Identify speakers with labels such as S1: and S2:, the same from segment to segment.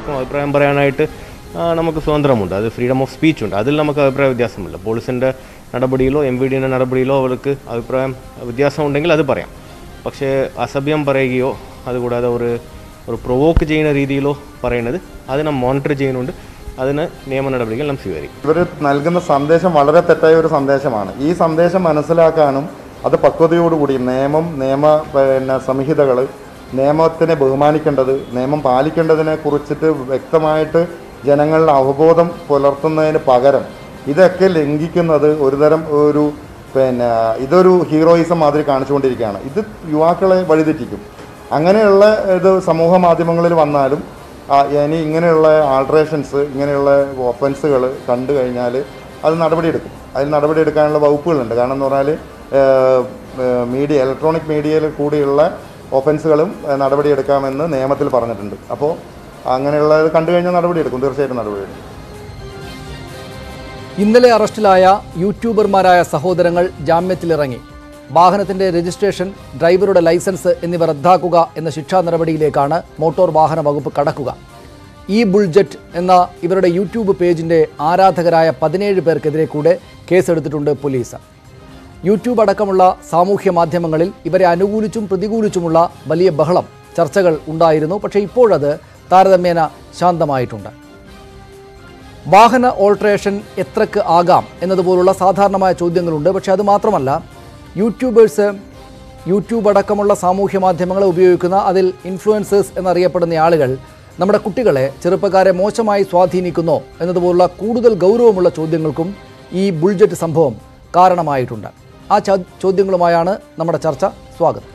S1: എല്ലാവർക്കും അഭിപ്രായം പറയാനായിട്ട് ആ, നമുക്ക് സ്വാതന്ത്ര്യമുണ്ട് അത് ഫ്രീഡം ഓഫ് സ്പീച്ച് ഉണ്ട് അതിൽ നമുക്ക് അഭിപ്രായ വ്യത്യാസമില്ല പോലീസിൻ്റെ നടപടിയിലോ എം വി ഡിൻ്റെ നടപടിയിലോ അവർക്ക് അഭിപ്രായം വ്യത്യാസം ഉണ്ടെങ്കിൽ അത് പറയാം പക്ഷേ അസഭ്യം പറയുകയോ അതുകൂടാതെ ഒരു ഒരു പ്രൊവോക്ക് ചെയ്യുന്ന രീതിയിലോ പറയുന്നത് അതിനെ മോണിറ്റർ ചെയ്യുന്നുണ്ട് അതിന് നിയമ നടപടികൾ നാം സ്വീകരിക്കും
S2: ഇവർ നൽകുന്ന സന്ദേശം വളരെ തെറ്റായ ഒരു സന്ദേശമാണ് ഈ സന്ദേശം മനസ്സിലാക്കാനും അത് പക്വതയോടുകൂടി നിയമം നിയമ പിന്നെ സംഹിതകൾ നിയമത്തിനെ ബഹുമാനിക്കേണ്ടത് നിയമം പാലിക്കേണ്ടതിനെ കുറിച്ചിട്ട് വ്യക്തമായിട്ട് ജനങ്ങളുടെ അവബോധം പുലർത്തുന്നതിന് പകരം ഇതൊക്കെ ലംഘിക്കുന്നത് ഒരുതരം ഒരു പിന്നെ ഇതൊരു ഹീറോയിസം മാതിരി കാണിച്ചുകൊണ്ടിരിക്കുകയാണ് ഇത് യുവാക്കളെ വഴിതെറ്റിക്കും അങ്ങനെയുള്ള ഇത് സമൂഹ മാധ്യമങ്ങളിൽ വന്നാലും ആ, ഇനി ഇങ്ങനെയുള്ള ആൾട്രേഷൻസ് ഇങ്ങനെയുള്ള ഒഫൻസുകൾ കണ്ടു കഴിഞ്ഞാൽ അത് നടപടിയെടുക്കും അതിൽ നടപടിയെടുക്കാനുള്ള വകുപ്പുകളുണ്ട് കാരണം എന്ന് പറഞ്ഞാൽ മീഡിയ ഇലക്ട്രോണിക് മീഡിയയിൽ കൂടിയുള്ള ഒഫൻസുകളും ഏഹ്, നടപടിയെടുക്കാമെന്ന് നിയമത്തിൽ പറഞ്ഞിട്ടുണ്ട് അപ്പോൾ അങ്ങനെയുള്ളത് കണ്ടു കഴിഞ്ഞാൽ നടപടിയെടുക്കും തീർച്ചയായിട്ടും നടപടിയെടുക്കും
S3: ഇന്നലെ അറസ്റ്റിലായ യൂട്യൂബർമാരായ സഹോദരങ്ങൾ ജാമ്യത്തിലിറങ്ങി വാഹനത്തിന്റെ രജിസ്ട്രേഷൻ ഡ്രൈവറുടെ ലൈസൻസ് എന്നിവ റദ്ദാക്കുക എന്ന ശിക്ഷാ നടപടിയിലേക്കാണ് മോട്ടോർ വാഹന വകുപ്പ് കടക്കുക ഈ ബുൾജറ്റ് എന്ന ഇവരുടെ യൂട്യൂബ് പേജിന്റെ ആരാധകരായ പതിനേഴ് പേർക്കെതിരെ കൂടെ കേസെടുത്തിട്ടുണ്ട് പോലീസ് യൂട്യൂബ് അടക്കമുള്ള സാമൂഹ്യ മാധ്യമങ്ങളിൽ ഇവരെ അനുകൂലിച്ചും പ്രതികൂലിച്ചുമുള്ള വലിയ ബഹളം ചർച്ചകൾ ഉണ്ടായിരുന്നു പക്ഷേ ഇപ്പോഴത് താരതമ്യേന ശാന്തമായിട്ടുണ്ട് വാഹന ഓൾട്രേഷൻ എത്രക്ക് ആകാം എന്നതുപോലുള്ള സാധാരണമായ ചോദ്യങ്ങളുണ്ട് പക്ഷേ അത് മാത്രമല്ല യൂട്യൂബേഴ്സ് യൂട്യൂബ് അടക്കമുള്ള സാമൂഹ്യ മാധ്യമങ്ങളെ ഉപയോഗിക്കുന്ന അതിൽ ഇൻഫ്ലുവൻസേഴ്സ് എന്നറിയപ്പെടുന്ന ആളുകൾ നമ്മുടെ കുട്ടികളെ ചെറുപ്പക്കാരെ മോശമായി സ്വാധീനിക്കുന്നോ എന്നതുപോലുള്ള കൂടുതൽ ഗൗരവമുള്ള ചോദ്യങ്ങൾക്കും ഈ ബുൾജറ്റ് സംഭവം കാരണമായിട്ടുണ്ട് ആ ചോ- ചോദ്യങ്ങളുമായാണ് നമ്മുടെ ചർച്ച സ്വാഗതം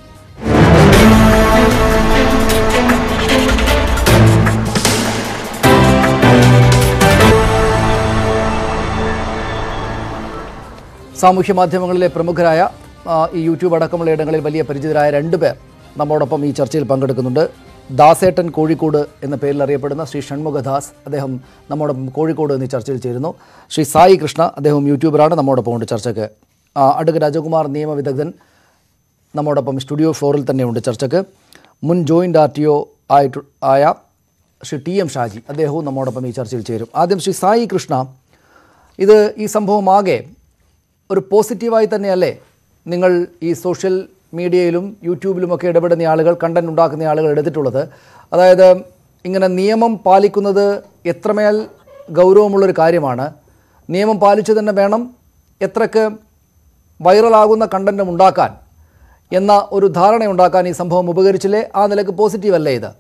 S3: സാമൂഹ്യ മാധ്യമങ്ങളിലെ പ്രമുഖരായ ആ, ഈ യൂട്യൂബ് അടക്കമുള്ള ഇടങ്ങളിൽ വലിയ പരിചിതരായ രണ്ട് പേർ നമ്മോടൊപ്പം ഈ ചർച്ചയിൽ പങ്കെടുക്കുന്നുണ്ട് ദാസേട്ടൻ കോഴിക്കോട് എന്ന പേരിൽ അറിയപ്പെടുന്ന ശ്രീ ഷൺമുഖദാസ് അദ്ദേഹം നമ്മോടൊപ്പം കോഴിക്കോട് എന്നീ ചർച്ചയിൽ ചേരുന്നു ശ്രീ സായി കൃഷ്ണ അദ്ദേഹം യൂട്യൂബറാണ് നമ്മോടൊപ്പം ഉണ്ട് ചർച്ചയ്ക്ക് ആ, അഡ്വക്കേറ്റ് രാജകുമാർ നിയമവിദഗ്ധൻ നമ്മോടൊപ്പം സ്റ്റുഡിയോ ഫ്ലോറിൽ തന്നെയുണ്ട് ചർച്ചയ്ക്ക് മുൻ ജോയിൻ്റ് ആർ ടി ഒ ആയിട്ട് ആയ ശ്രീ ടി എം ഷാജി അദ്ദേഹവും നമ്മോടൊപ്പം ഈ ചർച്ചയിൽ ചേരും ആദ്യം ശ്രീ സായി കൃഷ്ണ ഇത് ഈ സംഭവമാകെ ഒരു പോസിറ്റീവായി തന്നെയല്ലേ നിങ്ങൾ ഈ സോഷ്യൽ മീഡിയയിലും യൂട്യൂബിലുമൊക്കെ ഇടപെടുന്ന ആളുകൾ കണ്ടന്റ് ഉണ്ടാക്കുന്ന ആളുകൾ എടുത്തിട്ടുള്ളത് അതായത് ഇങ്ങനെ നിയമം പാലിക്കുന്നത് എത്രമേൽ ഗൗരവമുള്ളൊരു കാര്യമാണ് നിയമം പാലിച്ചു തന്നെ വേണം എത്രക്ക് വൈറലാകുന്ന കണ്ടന്റും ഉണ്ടാക്കാൻ എന്ന ഒരു ധാരണയുണ്ടാക്കാൻ ഈ സംഭവം ഉപകരിച്ചില്ലേ ആ നിലക്ക് പോസിറ്റീവ് അല്ലേ ഇത്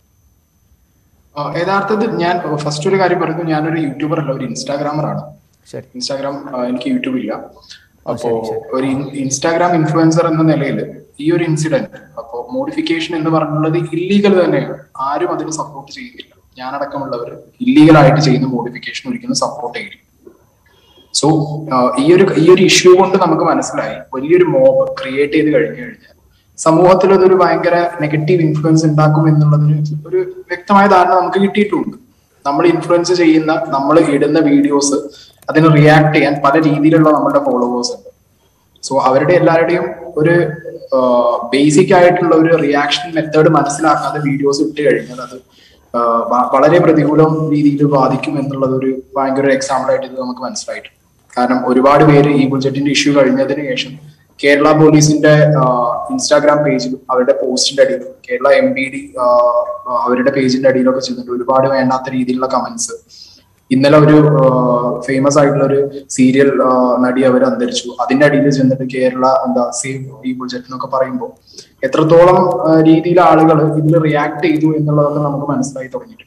S4: ആ, യഥാർത്ഥത്തിൽ ഞാൻ ഫസ്റ്റ് ഒരു കാര്യം പറഞ്ഞു ഞാനൊരു യൂട്യൂബർ അല്ല ഒരു ഇൻസ്റ്റാഗ്രാമർ ആണ്
S3: ശരി
S4: ഇൻസ്റ്റാഗ്രാം ആ, എനിക്ക് യൂട്യൂബ് ഇല്ല അപ്പോ ഒരു ഇൻ- ഇൻസ്റ്റാഗ്രാം ഇൻഫ്ലുവൻസർ എന്ന നിലയിൽ ഈ ഒരു ഇൻസിഡന്റ് അപ്പോ മോഡിഫിക്കേഷൻ എന്ന് പറഞ്ഞുള്ളത് ഇല്ലീഗൽ തന്നെയാണ് ആരും അതിന് സപ്പോർട്ട് ചെയ്യുന്നില്ല ഞാനടക്കമുള്ളവർ ഇല്ലീഗൽ ആയിട്ട് ചെയ്യുന്ന മോഡിഫിക്കേഷൻ ഒരിക്കലും സപ്പോർട്ട് ചെയ്യില്ല സോ ഈ ഒരു ഈ ഒരു ഇഷ്യൂ കൊണ്ട് നമുക്ക് മനസ്സിലായി വലിയൊരു മോബ് ക്രിയേറ്റ് ചെയ്ത് കഴിഞ്ഞു കഴിഞ്ഞാൽ സമൂഹത്തിൽ അതൊരു ഭയങ്കര നെഗറ്റീവ് ഇൻഫ്ലുവൻസ് ഉണ്ടാക്കും എന്നുള്ളതിന് ഒരു വ്യക്തമായ ധാരണ നമുക്ക് കിട്ടിയിട്ടുണ്ട് നമ്മൾ ഇൻഫ്ലുവൻസ് ചെയ്യുന്ന നമ്മൾ ഇടുന്ന വീഡിയോസ് അതിന് റിയാക്ട് ചെയ്യാൻ പല രീതിയിലുള്ള നമ്മുടെ ഫോളോവേഴ്സ് ഉണ്ട് സോ അവരുടെ എല്ലാവരുടെയും ഒരു ബേസിക് ആയിട്ടുള്ള ഒരു റിയാക്ഷൻ മെത്തേഡ് മനസ്സിലാക്കാതെ വീഡിയോസ് ഇട്ട് കഴിഞ്ഞാൽ അത് ആ, വ- വളരെ പ്രതികൂലം രീതിയിൽ ബാധിക്കും എന്നുള്ളത് ഒരു ഭയങ്കര ഒരു എക്സാമ്പിൾ ആയിട്ട് ഇത് നമുക്ക് മനസ്സിലായിട്ടുണ്ട് കാരണം ഒരുപാട് പേര് ഈ ബുജറ്റിന്റെ ഇഷ്യൂ കഴിഞ്ഞതിന് ശേഷം കേരള പോലീസിന്റെ ഇൻസ്റ്റാഗ്രാം പേജിലും അവരുടെ പോസ്റ്റിന്റെ അടിയിലും കേരള എം ബി ഡി അവരുടെ പേജിന്റെ അടിയിലൊക്കെ ചെന്നിട്ട് ഒരുപാട് വേണ്ടാത്ത രീതിയിലുള്ള കമന്റ്സ് ഇന്നലെ ഒരു ഫേമസ് ആയിട്ടുള്ള ഒരു സീരിയൽ നടി അവർ അന്തരിച്ചു അതിന്റെ അടിയിൽ ചെന്നിട്ട് കേരള എന്താ സേവ് ഈ ബുജറ്റ് എന്നൊക്കെ പറയുമ്പോൾ എത്രത്തോളം ആ, രീതിയിൽ ആളുകൾ ഇതിൽ റിയാക്ട് ചെയ്തു എന്നുള്ളതൊക്കെ നമുക്ക് മനസ്സിലായി തുടങ്ങിയിട്ടുണ്ട്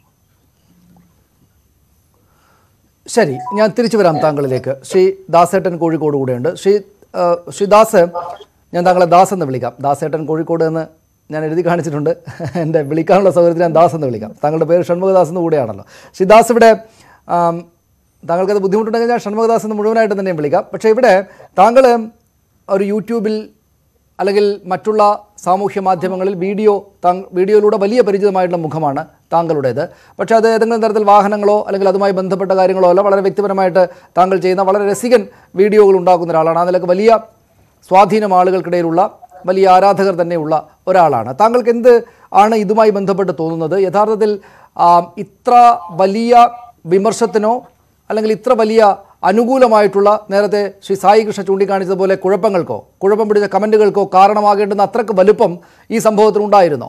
S3: ശരി ഞാൻ തിരിച്ചു വരാം താങ്കളിലേക്ക് ശ്രീ ദാസേട്ടൻ കോഴിക്കോട് കൂടെയുണ്ട് ശ്രീ ആ, ശ്രീ ദാസ് ഞാൻ താങ്കളെ ദാസ് എന്ന് വിളിക്കാം ദാസേട്ടൻ കോഴിക്കോട് എന്ന് ഞാൻ എഴുതി കാണിച്ചിട്ടുണ്ട് എൻ്റെ വിളിക്കാനുള്ള സൗകര്യത്തിൽ ഞാൻ ദാസ് എന്ന് വിളിക്കാം താങ്കളുടെ പേര് ഷൺമുഖദാസ് എന്ന് കൂടെയാണല്ലോ ശ്രീ ദാസ് ഇവിടെ ആം, താങ്കൾക്കത് ബുദ്ധിമുട്ടുണ്ടെങ്കിൽ ഞാൻ ഷൺമുഖദാസ് എന്ന് മുഴുവനായിട്ട് തന്നെയും വിളിക്കാം പക്ഷേ ഇവിടെ താങ്കൾ ഒരു യൂട്യൂബിൽ അല്ലെങ്കിൽ മറ്റുള്ള സാമൂഹ്യ മാധ്യമങ്ങളിൽ വീഡിയോ താങ് വീഡിയോയിലൂടെ വലിയ പരിചിതമായിട്ടുള്ള മുഖമാണ് താങ്കളുടേത് പക്ഷേ അത് ഏതെങ്കിലും തരത്തിൽ വാഹനങ്ങളോ അല്ലെങ്കിൽ അതുമായി ബന്ധപ്പെട്ട കാര്യങ്ങളോ അല്ല വളരെ വ്യക്തിപരമായിട്ട് താങ്കൾ ചെയ്യുന്ന വളരെ രസികൻ വീഡിയോകൾ ഉണ്ടാക്കുന്ന ഒരാളാണ് ആ നിലക്ക് വലിയ സ്വാധീനം ആളുകൾക്കിടയിലുള്ള വലിയ ആരാധകർ തന്നെയുള്ള ഒരാളാണ് താങ്കൾക്ക് എന്ത് ആണ് ഇതുമായി ബന്ധപ്പെട്ട് തോന്നുന്നത് യഥാർത്ഥത്തിൽ ആ, ഇത്ര വലിയ വിമർശത്തിനോ അല്ലെങ്കിൽ ഇത്ര വലിയ അനുകൂലമായിട്ടുള്ള നേരത്തെ ശ്രീ സായി കൃഷ്ണ ചൂണ്ടിക്കാണിച്ചതുപോലെ കുഴപ്പങ്ങൾക്കോ കുഴപ്പം പിടിച്ച കമൻറ്റുകൾക്കോ കാരണമാകേണ്ടുന്ന അത്രക്ക് വലുപ്പം ഈ സംഭവത്തിനുണ്ടായിരുന്നോ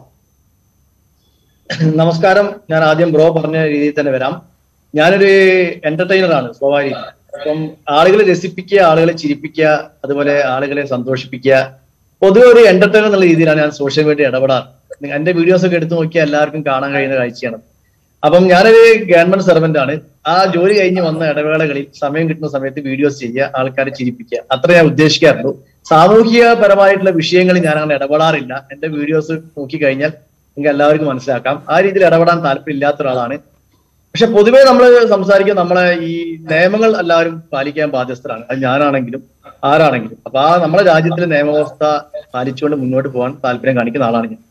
S5: നമസ്കാരം ഞാൻ ആദ്യം ബ്രോ പറഞ്ഞ രീതിയിൽ തന്നെ വരാം ഞാനൊരു എന്റർടൈനർ ആണ് സ്വാഭാവികം അപ്പം ആളുകളെ രസിപ്പിക്കുക ആളുകളെ ചിരിപ്പിക്കുക അതുപോലെ ആളുകളെ സന്തോഷിപ്പിക്കുക പൊതുവെ ഒരു എന്റർടൈനർ എന്നുള്ള രീതിയിലാണ് ഞാൻ സോഷ്യൽ മീഡിയ ഇടപെടാറ് എന്റെ വീഡിയോസ് ഒക്കെ എടുത്തു നോക്കിയാൽ എല്ലാവർക്കും കാണാൻ കഴിയുന്ന കാഴ്ചയാണ് അപ്പം ഞാനൊരു ഗവൺമെന്റ് സെർവന്റ് ആണ് ആ ജോലി കഴിഞ്ഞ് വന്ന ഇടവേളകളിൽ സമയം കിട്ടുന്ന സമയത്ത് വീഡിയോസ് ചെയ്യുക ആൾക്കാരെ ചിരിപ്പിക്കുക അത്ര ഞാൻ ഉദ്ദേശിക്കാറുള്ളൂ സാമൂഹികപരമായിട്ടുള്ള വിഷയങ്ങളിൽ ഞാൻ അങ്ങനെ ഇടപെടാറില്ല എന്റെ വീഡിയോസ് നോക്കി കഴിഞ്ഞാൽ നിങ്ങൾക്ക് എല്ലാവർക്കും മനസ്സിലാക്കാം ആ രീതിയിൽ ഇടപെടാൻ താല്പര്യമില്ലാത്ത ഒരാളാണ് പക്ഷെ പൊതുവെ നമ്മൾ സംസാരിക്കുക നമ്മളെ ഈ നിയമങ്ങൾ എല്ലാവരും പാലിക്കാൻ ബാധ്യസ്ഥരാണ് അത് ഞാനാണെങ്കിലും ആരാണെങ്കിലും അപ്പൊ ആ നമ്മുടെ രാജ്യത്തിലെ നിയമവ്യവസ്ഥ പാലിച്ചുകൊണ്ട് മുന്നോട്ട് പോകാൻ താല്പര്യം കാണിക്കുന്ന ആളാണ് ഞാൻ